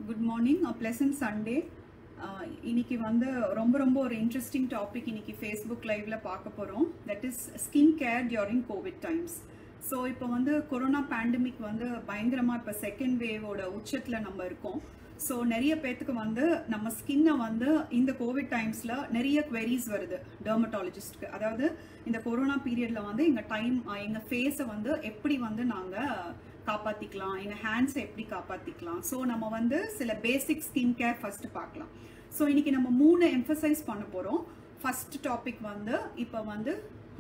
Good morning pleasant Sunday இன்னைக்கு வந்து ரொம்ப ரொம்ப ஒரு இன்ட்ரெஸ்டிங் டாபிக் இன்னைக்கு ஃபேஸ்புக் லைவ்ல பார்க்க போகிறோம் that is skin care during COVID times so இப்போ வந்து கொரோனா பேண்டமிக் வந்து பயங்கரமாக இப்போ செகண்ட் வேவோட உச்சத்தில் நம்ம இருக்கோம் ஸோ நிறைய பேர்த்துக்கு வந்து நம்ம ஸ்கின்னை வந்து இந்த கோவிட் டைம்ஸில் நிறைய queries வருது டெர்மட்டாலஜிஸ்ட்க்கு அதாவது இந்த கொரோனா பீரியடில் வந்து எங்கள் டைம் எங்கள் ஃபேஸை வந்து எப்படி வந்து நாங்கள் காப்பாற்றிக்கலாம் எங்கள் ஹேண்ட்ஸை எப்படி காப்பாற்றிக்கலாம் ஸோ நம்ம வந்து சில பேசிக் ஸ்கின் கேர் ஃபர்ஸ்ட் பார்க்கலாம் ஸோ இன்னைக்கு நம்ம மூணு எம்ஃபசைஸ் பண்ண போகிறோம் ஃபர்ஸ்ட் டாபிக் வந்து இப்போ வந்து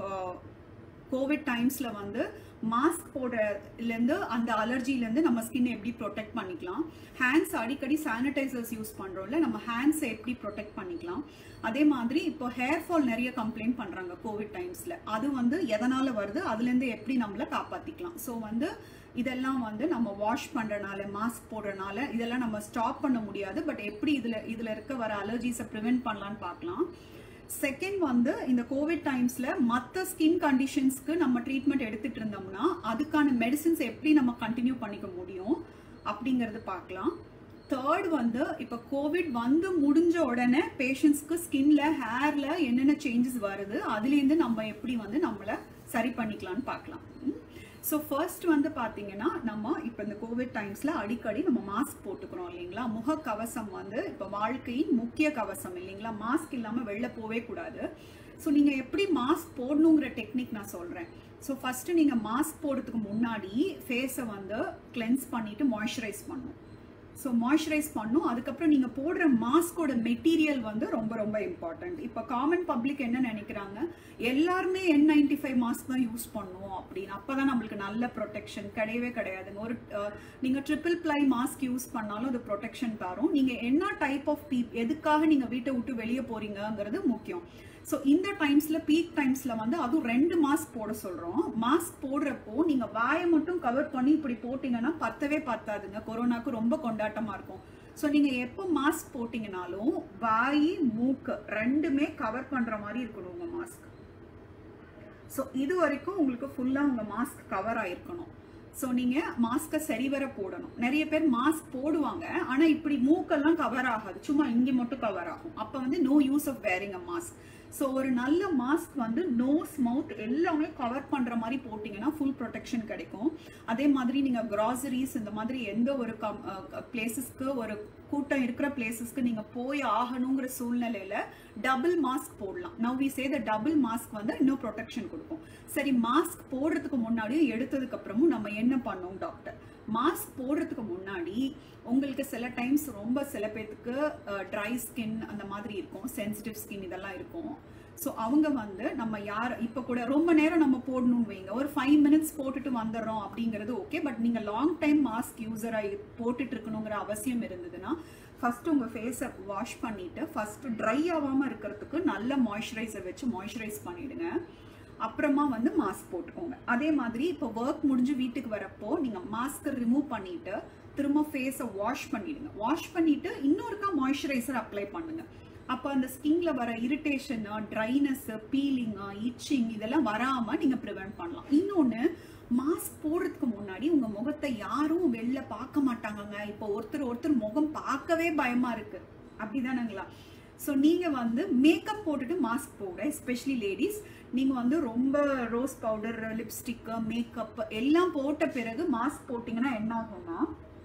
கோவிட் டைம்ஸில் வந்து மாஸ்க் போடுறதுலேருந்து அந்த அலர்ஜிலேருந்து நம்ம ஸ்கின் எப்படி ப்ரொடெக்ட் பண்ணிக்கலாம் ஹேண்ட்ஸ் அடிக்கடி சானிடைசர்ஸ் யூஸ் பண்ணுறோம்ல நம்ம ஹேண்ட்ஸை எப்படி ப்ரொடெக்ட் பண்ணிக்கலாம் அதே மாதிரி இப்போ ஹேர் ஃபால் நிறைய கம்ப்ளைண்ட் பண்ணுறாங்க கோவிட் டைம்ஸில் அது வந்து எதனால் வருது அதுலேருந்து எப்படி நம்மளை காப்பாற்றிக்கலாம் ஸோ வந்து இதெல்லாம் வந்து நம்ம வாஷ் பண்ணுறனால மாஸ்க் போடுறனால இதெல்லாம் நம்ம ஸ்டாப் பண்ண முடியாது பட் எப்படி இதில் இதில் இருக்க வர அலர்ஜிஸை ப்ரிவென்ட் பண்ணலான்னு பார்க்கலாம் செகண்ட் வந்து இந்த கோவிட் டைம்ஸ்ல மற்ற ஸ்கின் கண்டிஷன்ஸ்க்கு நம்ம ட்ரீட்மெண்ட் எடுத்துட்டு இருந்தோம்னா அதுக்கான மெடிசின்ஸ் எப்படி நம்ம கண்டினியூ பண்ணிக்க முடியும் அப்படிங்கறது பார்க்கலாம் தேர்ட் வந்து இப்போ கோவிட் வந்து முடிஞ்ச உடனே பேஷண்ட்ஸ்க்கு ஸ்கின்ல ஹேர்ல என்னென்ன சேஞ்சஸ் வருது அதுலேருந்து நம்ம எப்படி வந்து நம்மளை சரி பண்ணிக்கலாம்னு பார்க்கலாம் ஸோ ஃபர்ஸ்ட் வந்து பார்த்தீங்கன்னா நம்ம இப்போ இந்த கோவிட் டைம்ஸில் அடிக்கடி நம்ம மாஸ்க் போட்டுக்கிறோம் இல்லைங்களா முக கவசம் வந்து இப்போ வாழ்க்கையின் முக்கிய கவசம் இல்லைங்களா மாஸ்க் இல்லாமல் வெளில போவே கூடாது ஸோ நீங்கள் எப்படி மாஸ்க் போடணுங்கிற டெக்னிக் நான் சொல்கிறேன் ஸோ ஃபஸ்ட்டு நீங்கள் மாஸ்க் போடுறதுக்கு முன்னாடி ஃபேஸை வந்து கிளென்ஸ் பண்ணிவிட்டு மாய்ஸ்சரைஸ் பண்ணணும் ஸோ மாய்ஸ்சரைஸ் பண்ணும் அதுக்கப்புறம் நீங்கள் போடுற மாஸ்கோட மெட்டீரியல் வந்து ரொம்ப ரொம்ப இம்பார்ட்டன்ட் இப்போ காமன் பப்ளிக் என்ன நினைக்கிறாங்க எல்லாருமே என் நைன்டி ஃபைவ் மாஸ்க் தான் யூஸ் பண்ணுவோம் அப்படின்னு அப்போ தான் நம்மளுக்கு நல்ல ப்ரொடெக்ஷன் கிடையவே கிடையாதுங்க ஒரு நீங்கள் ட்ரிபிள் ப்ளை மாஸ்க் யூஸ் பண்ணாலும் அது ப்ரொடெக்ஷன் தரும் நீங்கள் என்ன டைப் ஆஃப் பீப் எதுக்காக நீங்கள் வீட்டை விட்டு வெளியே போறீங்கங்கிறது முக்கியம் ஸோ இந்த டைம்ஸ்ல பீக் டைம்ஸ்ல வந்து அதுவும் ரெண்டு மாஸ்க் போட சொல்றோம் மாஸ்க் போடுறப்போ நீங்க வாயை மட்டும் கவர் பண்ணி இப்படி போட்டீங்கன்னா பத்தவே பத்தாதுங்க கொரோனாக்கு ரொம்ப கொண்டாட்டமா இருக்கும் ஸோ நீங்க எப்போ மாஸ்க் போட்டீங்கனாலும் வாய் மூக்கு ரெண்டுமே கவர் பண்ற மாதிரி இருக்கணும் உங்க மாஸ்க் ஸோ இது வரைக்கும் உங்களுக்கு ஃபுல்லாக உங்கள் மாஸ்க் கவர் ஆயிருக்கணும் ஸோ நீங்கள் மாஸ்க்கை சரிவர போடணும் நிறைய பேர் மாஸ்க் போடுவாங்க ஆனால் இப்படி மூக்கெல்லாம் கவர் ஆகாது சும்மா இங்கே மட்டும் கவர் ஆகும் அப்போ வந்து no use of wearing a mask so ஒரு நல்ல மாஸ்க் வந்து நோஸ் மவுத் எல்லாமே கவர் பண்ணுற மாதிரி போட்டிங்கன்னா ஃபுல் ப்ரொடெக்ஷன் கிடைக்கும் அதே மாதிரி நீங்கள் கிராசரிஸ் இந்த மாதிரி எந்த ஒரு கம் பிளேசஸ்க்கு ஒரு கூட்டம் இருக்கிற பிளேசஸ்க்கு நீங்கள் போய் ஆகணுங்கிற சூழ்நிலையில் டபுள் மாஸ்க் போடலாம் now we say the double mask வந்து இன்னும் ப்ரொடெக்ஷன் கொடுக்கும் சரி மாஸ்க் போடுறதுக்கு முன்னாடியும் எடுத்ததுக்கு அப்புறமும் நம்ம என்ன பண்ணோம் டாக்டர் மாஸ்க் போடுறதுக்கு முன்னாடி உங்களுக்கு சில டைம்ஸ் ரொம்ப சில பேர்த்துக்கு ட்ரை ஸ்கின் அந்த மாதிரி இருக்கும் சென்சிட்டிவ் ஸ்கின் இதெல்லாம் இருக்கும் ஸோ அவங்க வந்து நம்ம யார் இப்போ கூட ரொம்ப நேரம் நம்ம போடணும்னு வைங்க ஒரு ஃபைவ் மினிட்ஸ் போட்டுட்டு வந்துடுறோம் அப்படிங்கிறது ஓகே பட் நீங்கள் லாங் டைம் மாஸ்க் யூஸராக போட்டுட்டு இருக்கணுங்கிற அவசியம் இருந்ததுன்னா ஃபர்ஸ்ட் உங்கள் ஃபேஸை வாஷ் பண்ணிட்டு ஃபர்ஸ்ட் ட்ரை ஆகாமல் இருக்கிறதுக்கு நல்ல மாய்ஸ்சரைசர் வச்சு மாய்ஸ்சரைஸ் பண்ணிடுங்க அப்புறமா வந்து மாஸ்க் போட்டுக்கோங்க அதே மாதிரி இப்போ ஒர்க் முடிஞ்சு வீட்டுக்கு வரப்போ நீங்கள் மாஸ்க்கை ரிமூவ் பண்ணிட்டு திரும்ப ஃபேஸை வாஷ் பண்ணிடுங்க வாஷ் பண்ணிட்டு இன்னொருக்கா மாய்ஸ்சரைசர் அப்ளை பண்ணுங்க அப்போ அந்த ஸ்கின்ல வர இரிட்டேஷன் ட்ரைனஸ் பீலிங் இச்சிங் இதெல்லாம் வராம நீங்க ப்ரிவென்ட் பண்ணலாம் இன்னொன்று மாஸ்க் போடுறதுக்கு முன்னாடி உங்க முகத்தை யாரும் வெளில பார்க்க மாட்டாங்கங்க இப்போ ஒருத்தர் ஒருத்தர் முகம் பார்க்கவே பயமா இருக்கு அப்படிதானங்களா ஸோ நீங்கள் வந்து மேக்கப் போட்டுட்டு மாஸ்க் போட எஸ்பெஷலி லேடிஸ் நீங்கள் வந்து ரொம்ப ரோஸ் பவுடர் லிப்ஸ்டிக்கு மேக்கப் எல்லாம் போட்ட பிறகு மாஸ்க் போட்டிங்கன்னா என்ன ஆகும்னா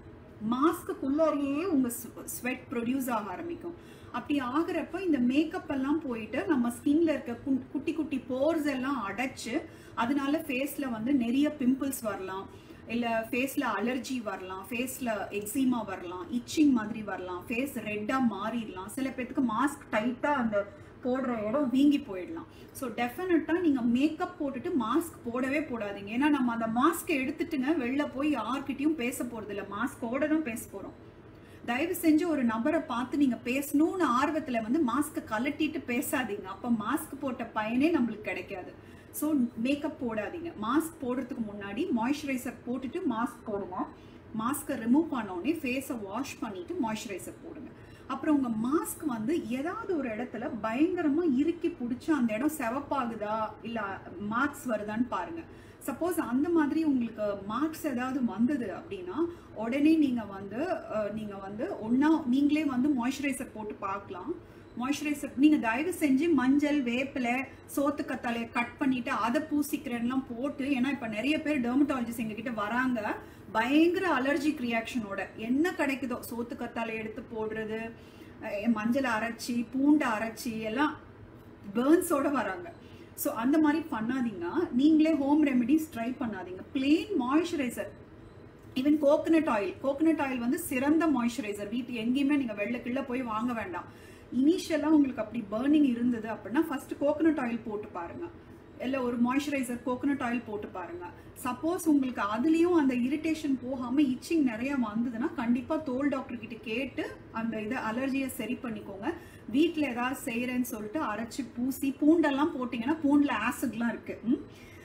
மாஸ்க்குள்ளாரியே உங்கள் ஸ்வெட் ப்ரொடியூஸ் ஆக ஆரம்பிக்கும் அப்படி ஆகிறப்ப இந்த மேக்கப் எல்லாம் போயிட்டு நம்ம ஸ்கின்ல இருக்க குட்டி குட்டி போர்ஸ் எல்லாம் அடைச்சு அதனால ஃபேஸில் வந்து நிறைய பிம்பிள்ஸ் வரலாம் இல்லை ஃபேஸில் அலர்ஜி வரலாம் ஃபேஸில் எக்ஸிமா வரலாம் இச்சிங் மாதிரி வரலாம் ஃபேஸ் ரெட்டாக மாறிடலாம் சில பேர்த்துக்கு மாஸ்க் டைட்டாக அந்த போடுற இடம் வீங்கி போயிடலாம் ஸோ டெஃபினட்டாக நீங்கள் மேக்கப் போட்டுட்டு மாஸ்க் போடவே போடாதீங்க ஏன்னா நம்ம அந்த மாஸ்க்கை எடுத்துட்டுங்க வெளில போய் யார்கிட்டையும் பேச போகிறது இல்லை மாஸ்கோட தான் பேச போகிறோம் தயவு செஞ்சு ஒரு நபரை பார்த்து நீங்க பேசணும்னு ஆர்வத்துல வந்து மாஸ்க் கலட்டிட்டு பேசாதீங்க அப்ப மாஸ்க் போட்ட பயனே நம்மளுக்கு கிடைக்காது ஸோ மேக்கப் போடாதீங்க மாஸ்க் போடுறதுக்கு முன்னாடி மாய்ஸ்சரைசர் போட்டுட்டு மாஸ்க் போடுங்க மாஸ்க்கை ரிமூவ் பண்ணோடனே ஃபேஸை வாஷ் பண்ணிட்டு மாய்ஸ்சரைசர் போடுங்க அப்புறம் உங்க மாஸ்க் வந்து ஏதாவது ஒரு இடத்துல பயங்கரமா இறுக்கி பிடிச்சி அந்த இடம் செவப்பாகுதா இல்ல மார்க்ஸ் வருதான்னு பாருங்க சப்போஸ் அந்த மாதிரி உங்களுக்கு மார்க்ஸ் ஏதாவது வந்தது அப்படின்னா உடனே நீங்க வந்து அஹ், நீங்க வந்து ஒண்ணா நீங்களே வந்து மாய்ஸ்சரைசர் போட்டு பார்க்கலாம் மாய்ஸ்சரைசர் நீங்க தயவு செஞ்சு மஞ்சள் வேப்பிலை சோத்து கத்தாழையை கட் பண்ணிட்டு அதை பூசிக்கிறேன்லாம் போட்டு ஏன்னா இப்ப நிறைய பேர் டெர்மட்டாலஜிஸ்ட் எங்ககிட்ட வராங்க பயங்கர அலர்ஜிக் ரியாக்ஷனோட என்ன கிடைக்குதோ சோத்து கத்தாழை எடுத்து போடுறது அஹ் மஞ்சளை அரைச்சி பூண்டை அரைச்சி எல்லாம் பேர்ன்ஸோட வராங்க ஸோ அந்த மாதிரி பண்ணாதீங்க நீங்களே ஹோம் ரெமெடிஸ் ட்ரை பண்ணாதீங்க plain moisturiser even coconut oil coconut oil வந்து சிறந்த மாய்ஸ்சரைசர் வீட்டு எங்கேயுமே நீங்க வெள்ளை கிள்ள போய் வாங்க வேண்டாம் இனிஷியலா உங்களுக்கு அப்படி பர்னிங் இருந்தது அப்படின்னா ஃபர்ஸ்ட் கோகனட் ஆயில் போட்டு பாருங்க இல்ல ஒரு மாய்ஸ்சரைசர் கோகனட் ஆயில் போட்டு பாருங்க சப்போஸ் உங்களுக்கு அதுலயும் அந்த இரிட்டேஷன் போகாம இச்சிங் நிறைய வந்ததுன்னா கண்டிப்பா தோல் டாக்டர் கிட்ட கேட்டு அந்த இதை அலர்ஜியை சரி பண்ணிக்கோங்க வீட்ல ஏதாவது செய்யறேன்னு சொல்லிட்டு அரைச்சு பூசி பூண்டெல்லாம் போட்டீங்கன்னா பூண்டுல ஆசிட்லாம் இருக்கு ம்?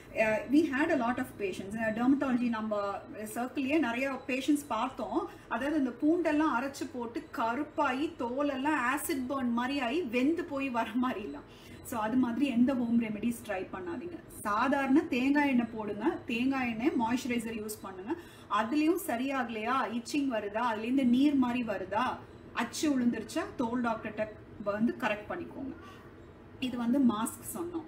We had a lot of patients dermatology நம்ம சர்க்கிள்லயே நிறைய பேஷண்ட்ஸ் பார்த்தோம் அதாவது இந்த பூண்டெல்லாம் அரைச்சு போட்டு கருப்பாகி தோலெல்லாம் ஆசிட் பர்ன் மாதிரி ஆகி வெந்து போய் வர மாதிரிலாம் ஸோ அது மாதிரி எந்த ஹோம் ரெமெடிஸ் ட்ரை பண்ணாதீங்க சாதாரண தேங்காய் எண்ணெய் போடுங்க தேங்காய் எண்ணெய் மாய்ஸ்சரைசர் யூஸ் பண்ணுங்க அதுலயும் சரியாகலையா இச்சிங் வருதா அதுலேருந்து நீர் மாதிரி வருதா அச்சு விழுந்துருச்சா தோல் டாக்டர்கிட்ட வந்து கரெக்ட் பண்ணிக்கோங்க இது வந்து மாஸ்க் சொன்னோம்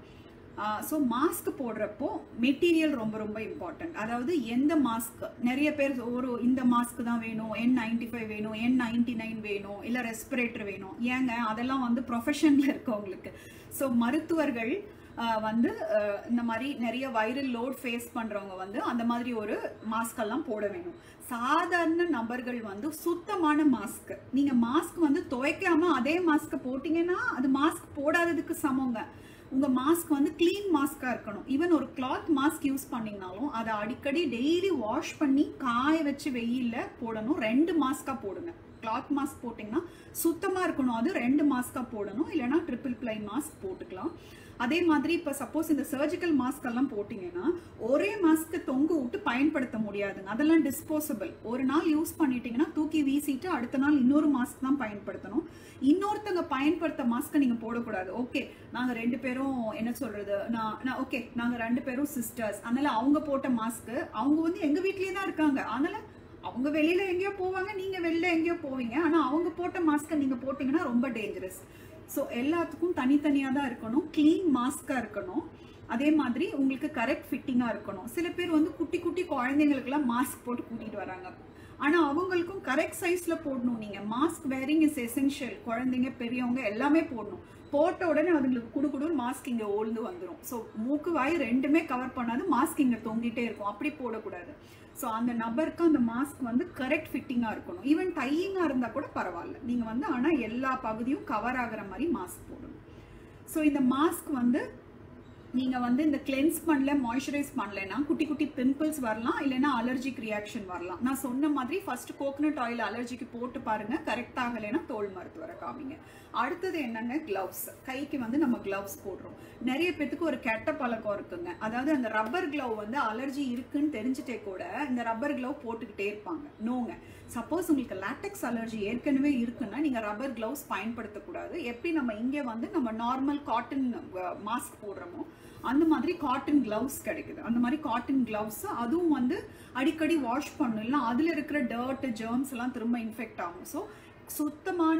ஸோ மாஸ்க் போடுறப்போ மெட்டீரியல் ரொம்ப ரொம்ப இம்பார்ட்டன்ட் அதாவது எந்த மாஸ்க் நிறைய பேர் ஒரு இந்த மாஸ்க் தான் வேணும் என் நைன்டி ஃபைவ் வேணும் என் நைன்டி நைன் வேணும் இல்லை ரெஸ்பிரேட்டர் வேணும் ஏங்க அதெல்லாம் வந்து ப்ரொஃபஷனில் இருக்கவங்களுக்கு ஸோ மருத்துவர்கள் ஆஹ் வந்து ஆஹ் இந்த மாதிரி நிறைய வைரல் லோட் ஃபேஸ் பண்றவங்க வந்து அந்த மாதிரி ஒரு மாஸ்க் எல்லாம் போட வேணும் சாதாரண நபர்கள் வந்து சுத்தமான மாஸ்க் நீங்க மாஸ்க் வந்து துவைக்காம அதே மாஸ்க் போட்டீங்கன்னா அது மாஸ்க் போடாததுக்கு சமங்க உங்க மாஸ்க் வந்து க்ளீன் மாஸ்கா இருக்கணும் ஈவன் ஒரு கிளாத் மாஸ்க் யூஸ் பண்ணீங்கனாலும் அதை அடிக்கடி டெய்லி வாஷ் பண்ணி காய வச்சு வெயில்ல போடணும் ரெண்டு மாஸ்கா போடுங்க கிளாத் மாஸ்க் போட்டிங்கன்னா சுத்தமா இருக்கணும் அது ரெண்டு மாஸ்கா போடணும் இல்லைன்னா ட்ரிபிள் பிளை மாஸ்க் போட்டுக்கலாம் அதே மாதிரி இப்போ சப்போஸ் இந்த சர்ஜிக்கல் மாஸ்க் எல்லாம் போட்டிங்கன்னா ஒரே மாஸ்க்கு தொங்க விட்டு பயன்படுத்த முடியாதுங்க அதெல்லாம் டிஸ்போசபிள் ஒரு நாள் யூஸ் பண்ணிட்டீங்கன்னா தூக்கி வீசிட்டு அடுத்த நாள் இன்னொரு மாஸ்க் தான் பயன்படுத்தணும் இன்னொருத்தங்க பயன்படுத்த மாஸ்க்கை நீங்க போடக்கூடாது ஓகே நாங்க ரெண்டு பேரும் என்ன சொல்றது நான் நான் ஓகே நாங்க ரெண்டு பேரும் சிஸ்டர்ஸ் அதனால அவங்க போட்ட மாஸ்க் அவங்க வந்து எங்க வீட்லயே தான் இருக்காங்க அதனால அவங்க வெளியில எங்கேயோ போவாங்க நீங்க வெளியில எங்கேயோ போவீங்க ஆனா அவங்க போட்ட மாஸ்க்கை நீங்க போட்டீங்கன்னா ரொம்ப டேஞ்சரஸ் ஸோ எல்லாத்துக்கும் தனித்தனியா தான் இருக்கணும் க்ளீன் மாஸ்கா இருக்கணும் அதே மாதிரி உங்களுக்கு கரெக்ட் ஃபிட்டிங்கா இருக்கணும் சில பேர் வந்து குட்டி குட்டி குழந்தைங்களுக்குலாம் மாஸ்க் போட்டு கூட்டிட்டு வராங்க ஆனா அவங்களுக்கும் கரெக்ட் சைஸ்ல போடணும் நீங்க மாஸ்க் வேரிங் இஸ் எசென்ஷியல் குழந்தைங்க பெரியவங்க எல்லாமே போடணும் போட்ட உடனே அதுங்களுக்கு குடு குடுன்னு மாஸ்க் இங்க ஓழ்ந்து வந்துடும் ஸோ மூக்கு வாய் ரெண்டுமே கவர் பண்ணாது மாஸ்க் இங்க தொங்கிட்டே இருக்கும் அப்படி போடக்கூடாது ஸோ அந்த நபருக்கு அந்த மாஸ்க் வந்து கரெக்ட் ஃபிட்டிங்காக இருக்கணும் ஈவன் டையிங்காக இருந்தால் கூட பரவாயில்ல நீங்கள் வந்து ஆனால் எல்லா பகுதியும் கவர் ஆகுற மாதிரி மாஸ்க் போடணும் ஸோ இந்த மாஸ்க் வந்து நீங்கள் வந்து இந்த கிளென்ஸ் பண்ணல மாய்ஸ்சரைஸ் பண்ணலைன்னா குட்டி குட்டி பிம்பிள்ஸ் வரலாம் இல்லைன்னா அலர்ஜிக் ரியாக்ஷன் வரலாம் நான் சொன்ன மாதிரி ஃபர்ஸ்ட் கோகனட் ஆயில் அலர்ஜிக்கு போட்டு பாருங்க கரெக்ட் ஆகலைன்னா தோல் மருத்துவரை காமிங்க அடுத்தது என்னங்க கிளவுஸ் கைக்கு வந்து நம்ம கிளவுஸ் போடுறோம் நிறைய பேத்துக்கு ஒரு கெட்ட பழக்கம் இருக்குங்க அதாவது அந்த ரப்பர் கிளவ் வந்து அலர்ஜி இருக்குன்னு தெரிஞ்சுட்டே கூட இந்த ரப்பர் கிளவ் போட்டுக்கிட்டே இருப்பாங்க நோங்க சப்போஸ் உங்களுக்கு லாட்டெக்ஸ் அலர்ஜி ஏற்கனவே இருக்குன்னா நீங்க ரப்பர் கிளவுஸ் பயன்படுத்தக்கூடாது எப்படி நம்ம இங்கே வந்து நம்ம நார்மல் காட்டன் மாஸ்க் போடுறோமோ அந்த மாதிரி காட்டன் கிளவுஸ் கிடைக்குது அந்த மாதிரி காட்டன் கிளவுஸ் அதுவும் வந்து அடிக்கடி வாஷ் பண்ணணும் இல்லை அதில் இருக்கிற டர்ட் ஜெர்ம்ஸ் எல்லாம் திரும்ப இன்ஃபெக்ட் ஆகும் ஸோ சுத்தமான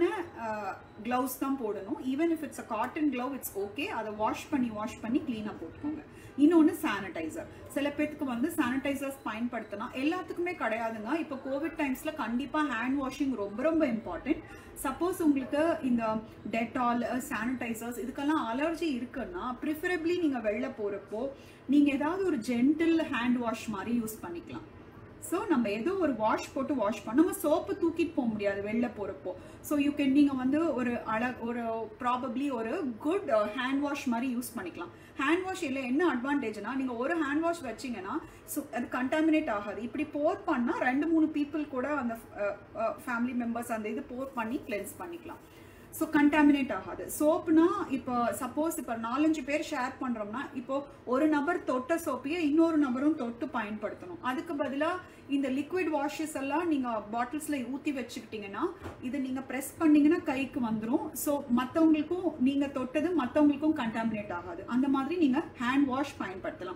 கிளவுஸ் தான் போடணும் even if it's a cotton glove it's okay அதை வாஷ் பண்ணி வாஷ் பண்ணி க்ளீனாக போட்டுக்கோங்க இன்னொன்று சானிடைசர் சில பேத்துக்கு வந்து சானிடைசர்ஸ் பயன்படுத்தினா எல்லாத்துக்குமே கிடையாதுங்க இப்போ கோவிட் டைம்ஸில் கண்டிப்பாக ஹேண்ட் வாஷிங் ரொம்ப ரொம்ப இம்பார்ட்டன்ட் சப்போஸ் உங்களுக்கு இந்த டெட்டால் சானிடைசர்ஸ் இதுக்கெல்லாம் அலர்ஜி இருக்குன்னா ப்ரிஃபரபிளி நீங்கள் வெளில போகிறப்போ நீங்கள் ஏதாவது ஒரு ஜென்டில் ஹேண்ட் வாஷ் மாதிரி யூஸ் பண்ணிக்கலாம் ஸோ நம்ம ஏதோ ஒரு வாஷ் போட்டு வாஷ் பண்ண நம்ம சோப்பு தூக்கிட்டு போக முடியாது வெளில போகிறப்போ ஸோ யூ கேன் நீங்கள் வந்து ஒரு அழ ஒரு ப்ராபப்ளி ஒரு குட் ஹேண்ட் வாஷ் மாதிரி யூஸ் பண்ணிக்கலாம் ஹேண்ட் வாஷ் இல்லை என்ன அட்வான்டேஜ்னா நீங்கள் ஒரு ஹேண்ட் வாஷ் வச்சிங்கன்னா ஸோ அது கண்டாமினேட் ஆகாது இப்படி போர் பண்ணால் ரெண்டு மூணு பீப்புள் கூட அந்த ஃபேமிலி மெம்பர்ஸ் அந்த இது போர் பண்ணி கிளென்ஸ் பண்ணிக்கலாம் ஸோ கண்டாமினேட் ஆகாது சோப்புனா இப்போ சப்போஸ் இப்போ நாலஞ்சு பேர் ஷேர் பண்ணுறோம்னா இப்போ ஒரு நபர் தொட்ட சோப்பையே இன்னொரு நபரும் தொட்டு பயன்படுத்தணும் அதுக்கு பதிலாக இந்த லிக்விட் வாஷஸ் எல்லாம் நீங்கள் பாட்டில்ஸில் ஊற்றி வச்சுக்கிட்டீங்கன்னா இதை நீங்கள் ப்ரெஸ் பண்ணீங்கன்னா கைக்கு வந்துடும் ஸோ மற்றவங்களுக்கும் நீங்கள் தொட்டது மற்றவங்களுக்கும் கண்டாமினேட் ஆகாது அந்த மாதிரி நீங்கள் ஹேண்ட் வாஷ் பயன்படுத்தலாம்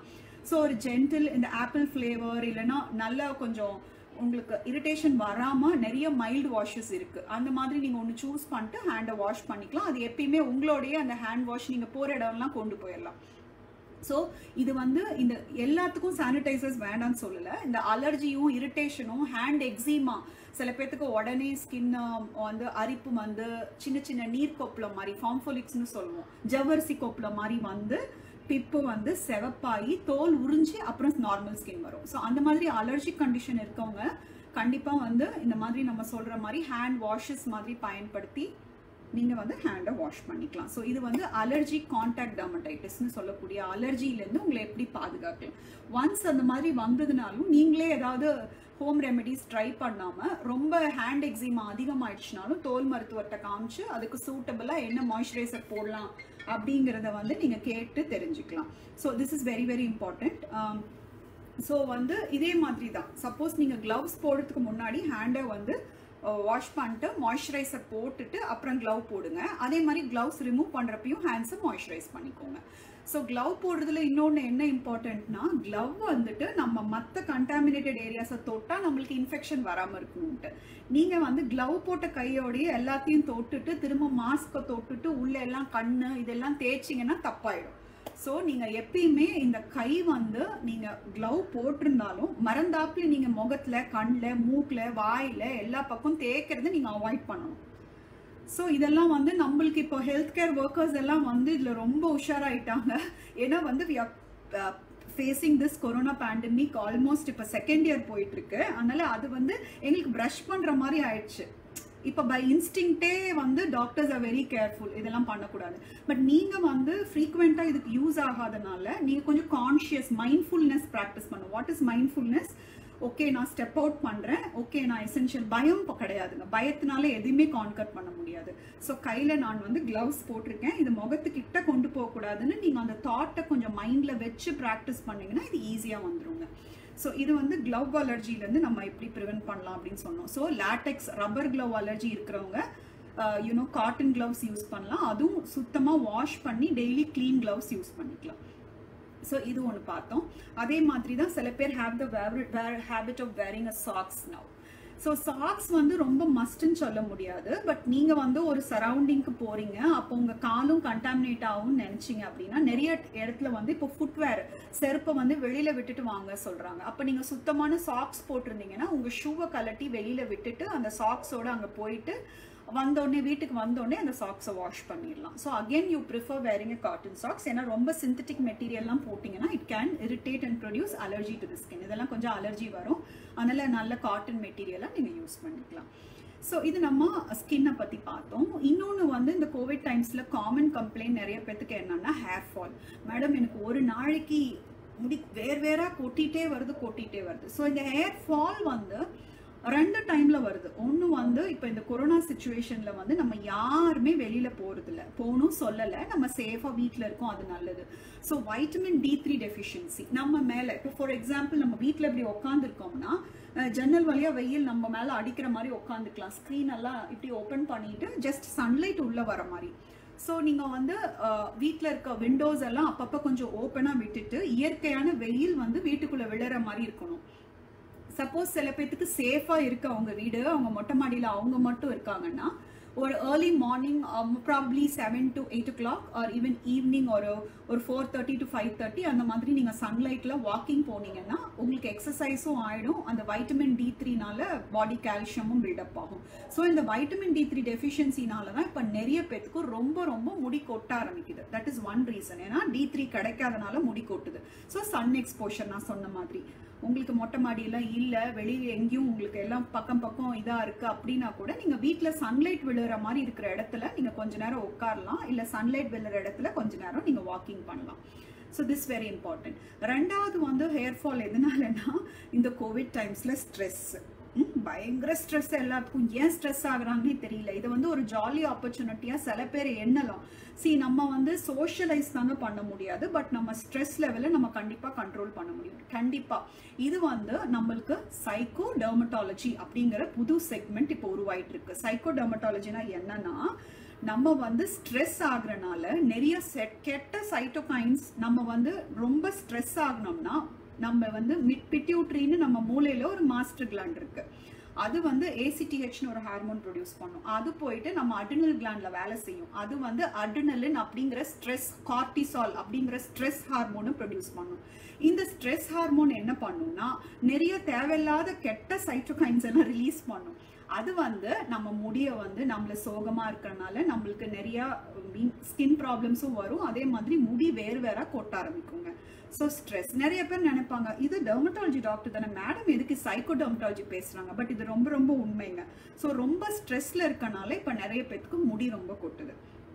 ஸோ ஒரு ஜென்டில் இந்த ஆப்பிள் ஃப்ளேவர் இல்லைன்னா நல்ல கொஞ்சம் உங்களுக்கு இரிட்டேஷன் வராம நிறைய மைல்டு வாஷஸ் இருக்கு அந்த மாதிரி நீங்க ஒன்று சூஸ் பண்ணிட்டு ஹேண்டை வாஷ் பண்ணிக்கலாம் அது எப்பயுமே உங்களோடய அந்த ஹேண்ட் வாஷ் நீங்க போற இடம்லாம் கொண்டு போயிடலாம் ஸோ இது வந்து இந்த எல்லாத்துக்கும் சானிடைசர்ஸ் வேண்டாம்னு சொல்லலை இந்த அலர்ஜியும் இரிட்டேஷனும் ஹேண்ட் எக்ஸிமா சில பேர்த்துக்கு உடனே ஸ்கின் வந்து அரிப்பு வந்து சின்ன சின்ன நீர் கொப்பளம் மாதிரி ஃபார்ம்ஃபோலிக்ஸ்னு சொல்லுவோம் ஜவ்வரிசி கொப்பளம் மாதிரி வந்து பிப்பு வந்து செவப்பாகி தோல் உறிஞ்சி அப்புறம் நார்மல் ஸ்கின் வரும் ஸோ அந்த மாதிரி அலர்ஜி கண்டிஷன் இருக்கவங்க கண்டிப்பாக வந்து இந்த மாதிரி நம்ம சொல்கிற மாதிரி ஹேண்ட் வாஷஸ் மாதிரி பயன்படுத்தி நீங்கள் வந்து ஹேண்டை வாஷ் பண்ணிக்கலாம் ஸோ இது வந்து அலர்ஜி கான்டாக்ட் டர்மடைட்டிஸ்னு சொல்லக்கூடிய அலர்ஜிலேருந்து உங்களை எப்படி பாதுகாக்கலாம் ஒன்ஸ் அந்த மாதிரி வந்ததுனாலும் நீங்களே ஏதாவது ஹோம் ரெமெடிஸ் ட்ரை பண்ணாமல் ரொம்ப ஹேண்ட் எக்ஸிமா அதிகமாயிடுச்சுனாலும் தோல் மருத்துவர்கிட்ட காமிச்சு அதுக்கு சூட்டபிளாக என்ன மாய்ஸ்சரைசர் போடலாம் அப்படிங்கிறத வந்து நீங்கள் கேட்டு தெரிஞ்சுக்கலாம் so this is very very important so வந்து இதே மாதிரி தான் சப்போஸ் நீங்கள் க்ளவுஸ் போடுறதுக்கு முன்னாடி ஹேண்டை வந்து வாஷ் பண்ணிட்டு மாய்ஸ்சரைசர் போட்டுட்டு அப்புறம் க்ளவ் போடுங்க அதே மாதிரி க்ளவுஸ் ரிமூவ் பண்ணுறப்பையும் ஹேண்ட்ஸை மாய்ஸ்சரைஸ் பண்ணிக்கோங்க ஸோ க்ளவ் போடுறதுல இன்னொன்று என்ன இம்பார்ட்டன்ட்னா க்ளவ் வந்துட்டு நம்ம மற்ற கண்டாமினேட்டட் ஏரியாஸை தொட்டால் நம்மளுக்கு இன்ஃபெக்ஷன் வராமல் இருக்கணும்ட்டு நீங்கள் வந்து க்ளவ் போட்ட கையோடையே எல்லாத்தையும் தொட்டுட்டு திரும்ப மாஸ்க்கை தொட்டுட்டு உள்ள எல்லாம் கண்ணு இதெல்லாம் தேய்ச்சிங்கன்னா தப்பாயிடும் ஸோ நீங்கள் எப்பயுமே இந்த கை வந்து நீங்கள் க்ளவ் போட்டிருந்தாலும் மறந்தாப்புல நீங்கள் முகத்தில் கண்ணில் மூக்கில் வாயில் எல்லா பக்கம் தேய்க்கிறத நீங்கள் அவாய்ட் பண்ணணும் ஸோ இதெல்லாம் வந்து நம்மளுக்கு இப்போ ஹெல்த் கேர் ஒர்க்கர்ஸ் எல்லாம் வந்து இதில் ரொம்ப உஷாராயிட்டாங்க ஏன்னா வந்து we are facing this corona pandemic almost இப்போ செகண்ட் இயர் போயிட்டு இருக்கு அதனால அது வந்து எங்களுக்கு ப்ரஷ் பண்ணுற மாதிரி ஆயிடுச்சு இப்போ பை இன்ஸ்டிங்டே வந்து டாக்டர்ஸ் ஆர் வெரி கேர்ஃபுல் இதெல்லாம் பண்ணக்கூடாது பட் நீங்கள் வந்து ஃப்ரீக்வெண்ட்டாக இதுக்கு யூஸ் ஆகாதனால நீங்கள் கொஞ்சம் கான்ஷியஸ் மைண்ட்ஃபுல்னஸ் ப்ராக்டிஸ் பண்ணும் வாட் இஸ் மைண்ட்ஃபுல்னஸ் ஓகே நான் ஸ்டெப் அவுட் பண்ணுறேன் ஓகே நான் எசென்ஷியல் பயம் இப்போ கிடையாதுங்க பயத்தினால எதுவுமே கான்கர் பண்ண முடியாது ஸோ கையில் நான் வந்து க்ளவுஸ் போட்டிருக்கேன் இது முகத்துக்கிட்ட கொண்டு போகக்கூடாதுன்னு நீங்கள் அந்த தாட்டை கொஞ்சம் மைண்டில் வச்சு ப்ராக்டிஸ் பண்ணீங்கன்னா இது ஈஸியாக வந்துருங்க ஸோ இது வந்து க்ளவ் அலர்ஜிலேருந்து நம்ம எப்படி ப்ரிவென்ட் பண்ணலாம் அப்படின்னு சொன்னோம் so latex rubber glove allergy இருக்கிறவங்க யூனோ காட்டன் க்ளவ்ஸ் யூஸ் பண்ணலாம் அதுவும் சுத்தமாக வாஷ் பண்ணி டெய்லி க்ளீன் க்ளவ்ஸ் யூஸ் பண்ணிக்கலாம் ஸோ இது ஒன்று பார்த்தோம் அதே மாதிரி தான் சில பேர் have the wear habit of wearing a socks now so socks வந்து ரொம்ப மஸ்ட்னு சொல்ல முடியாது பட் நீங்கள் வந்து ஒரு சரௌண்டிங்க்கு போகிறீங்க அப்போ உங்கள் காலும் கண்டாமினேட் ஆகும்னு நினச்சிங்க அப்படின்னா நிறைய இடத்துல வந்து இப்போ ஃபுட்வேர் செருப்பை வந்து வெளியில் விட்டுட்டு வாங்க சொல்கிறாங்க அப்போ நீங்கள் சுத்தமான சாக்ஸ் போட்டிருந்தீங்கன்னா உங்கள் ஷூவை கலட்டி வெளியில் விட்டுட்டு அந்த சாக்ஸோடு அங்கே போயிட்டு வந்தோடனே வீட்டுக்கு வந்தோடனே அந்த சாக்ஸை வாஷ் பண்ணிடலாம் so again you prefer wearing a cotton socks ஏன்னா ரொம்ப சிந்தட்டிக் மெட்டீரியல்லாம் போட்டிங்கன்னா it can irritate and produce allergy to the skin இதெல்லாம் கொஞ்சம் அலர்ஜி வரும் அதனால் நல்ல காட்டன் மெட்டீரியலாக நீங்கள் யூஸ் பண்ணிக்கலாம் ஸோ இது நம்ம ஸ்கின்னை பற்றி பார்த்தோம் இன்னொன்று வந்து இந்த கோவிட் டைம்ஸில் காமன் கம்ப்ளைண்ட் நிறைய பேத்துக்கு என்னன்னா ஹேர் ஃபால் மேடம் எனக்கு ஒரு நாளைக்கு முடி வேறு வேறாக கொட்டிகிட்டே வருது கொட்டிகிட்டே வருது ஸோ இந்த ஹேர் ஃபால் வந்து ரெண்டு டைம்ல வருது ஒன்று வந்து இப்போ இந்த கொரோனா சுச்சுவேஷன்ல வந்து நம்ம யாருமே வெளியில போறது இல்லை போகணும் சொல்லலை நம்ம சேஃபா வீட்டில் இருக்கோம் அது நல்லது so vitamin D three deficiency நம்ம மேலே இப்போ ஃபார் எக்ஸாம்பிள் நம்ம வீட்டில் இப்படி உட்காந்துருக்கோம்னா ஜன்னல் வழியா வெயில் நம்ம மேலே அடிக்கிற மாதிரி உட்காந்துக்கலாம் ஸ்க்ரீன் எல்லாம் இப்படி ஓப்பன் பண்ணிட்டு ஜஸ்ட் சன்லைட் உள்ள வர மாதிரி ஸோ நீங்கள் வந்து வீட்டில் இருக்க விண்டோஸ் எல்லாம் அப்பப்போ கொஞ்சம் ஓப்பனாக விட்டுட்டு இயற்கையான வெயில் வந்து வீட்டுக்குள்ளே விழுற மாதிரி இருக்கணும் சப்போஸ் சில பேர்த்துக்கு சேஃபாக இருக்கு அவங்க வீடு அவங்க மொட்டை மாடியில் அவங்க மட்டும் இருக்காங்கன்னா ஒரு early morning probably seven to eight o'clock or even evening ஒரு ஒரு four thirty to five thirty அந்த மாதிரி நீங்கள் சன்லைட்டில் வாக்கிங் போனீங்கன்னா உங்களுக்கு எக்ஸசைஸும் ஆகிடும் அந்த வைட்டமின் டி த்ரீனால பாடி கால்சியமும் பில்டப் ஆகும் ஸோ இந்த வைட்டமின் டி த்ரீ டெஃபிஷியன்சினால தான் இப்போ நிறைய பேத்துக்கு ரொம்ப ரொம்ப முடி கொட்ட ஆரம்பிக்குது தட் இஸ் ஒன் ரீசன் ஏன்னா டி த்ரீ கிடைக்காதனால முடி கொட்டுது ஸோ சன் எக்ஸ்போஷர் நான் சொன்ன மாதிரி உங்களுக்கு மொட்டை மாடியெல்லாம் இல்லை வெளியே எங்கேயும் உங்களுக்கு எல்லாம் பக்கம் பக்கம் இதாக இருக்குது அப்படின்னா கூட நீங்கள் வீட்டில் சன்லைட் விழுற மாதிரி இருக்கிற இடத்துல நீங்கள் கொஞ்ச நேரம் உட்காரலாம் இல்லை சன்லைட் விழுற இடத்துல கொஞ்ச நேரம் நீங்கள் வாக்கிங் பண்ணலாம் ஸோ திஸ் வெரி இம்பார்ட்டன்ட் ரெண்டாவது வந்து ஹேர் ஃபால் எதனாலனா இந்த கோவிட் டைம்ஸில் ஸ்ட்ரெஸ் ம், பயங்கர ஸ்ட்ரெஸ் எல்லாத்துக்கும் ஏன் ஸ்ட்ரெஸ் ஆகுறாங்கன்னே தெரியல இது வந்து ஒரு ஜாலி ஆப்பர்ச்சுனிட்டியா சில பேர் எண்ணலாம் சி நம்ம வந்து சோஷியலைஸ் தாங்க பண்ண முடியாது பட் நம்ம ஸ்ட்ரெஸ் லெவலை நம்ம கண்டிப்பா கண்ட்ரோல் பண்ண முடியும் கண்டிப்பா இது வந்து நம்மளுக்கு சைக்கோ டெர்மட்டாலஜி அப்படிங்கிற புது செக்மெண்ட் இப்போ உருவாயிட்டு இருக்கு சைக்கோ டெர்மட்டாலஜினா என்னன்னா நம்ம வந்து ஸ்ட்ரெஸ் ஆகுறனால நிறைய செட் கெட்ட சைட்டோகைன்ஸ் நம்ம வந்து ரொம்ப ஸ்ட்ரெஸ் ஆகணும்னா நம்ம வந்து பிட்யூட்ரின்னு நம்ம மூளையில ஒரு மாஸ்டர் கிளாண்ட் இருக்கு அது வந்து ஏசிடிஹெச்னு ஒரு ஹார்மோன் ப்ரொடியூஸ் பண்ணும் அது போயிட்டு நம்ம அட்ரினல் கிளாண்ட்ல வேலை செய்யும் அது வந்து அட்ரினலின் அப்படிங்கிற ஸ்ட்ரெஸ் கார்டிசால் அப்படிங்கிற ஸ்ட்ரெஸ் ஹார்மோனை ப்ரொடியூஸ் பண்ணும் இந்த ஸ்ட்ரெஸ் ஹார்மோன் என்ன பண்ணும்னா நிறைய தேவையில்லாத கெட்ட சைட்டோகைன்ஸ் எல்லாம் ரிலீஸ் பண்ணும் அது வந்து நம்ம முடிய வந்து நம்மள சோகமா இருக்கறனால நம்மளுக்கு நிறைய ஸ்கின் ப்ராப்ளம்ஸும் வரும் அதே மாதிரி முடி வேறு வேற கொட்ட ஆரம்பிக்குங்க ஸோ ஸ்ட்ரெஸ் நிறைய பேர் நினைப்பாங்க இது டெர்மட்டாலஜி டாக்டர் தானே மேடம் எதுக்கு சைக்கோ டெர்மட்டாலஜி பேசுறாங்க பட் இது ரொம்ப ரொம்ப உண்மைங்க ஸோ ரொம்ப ஸ்ட்ரெஸ்ல இருக்கனால இப்போ நிறைய பேத்துக்கு முடி ரொம்ப கொட்டுது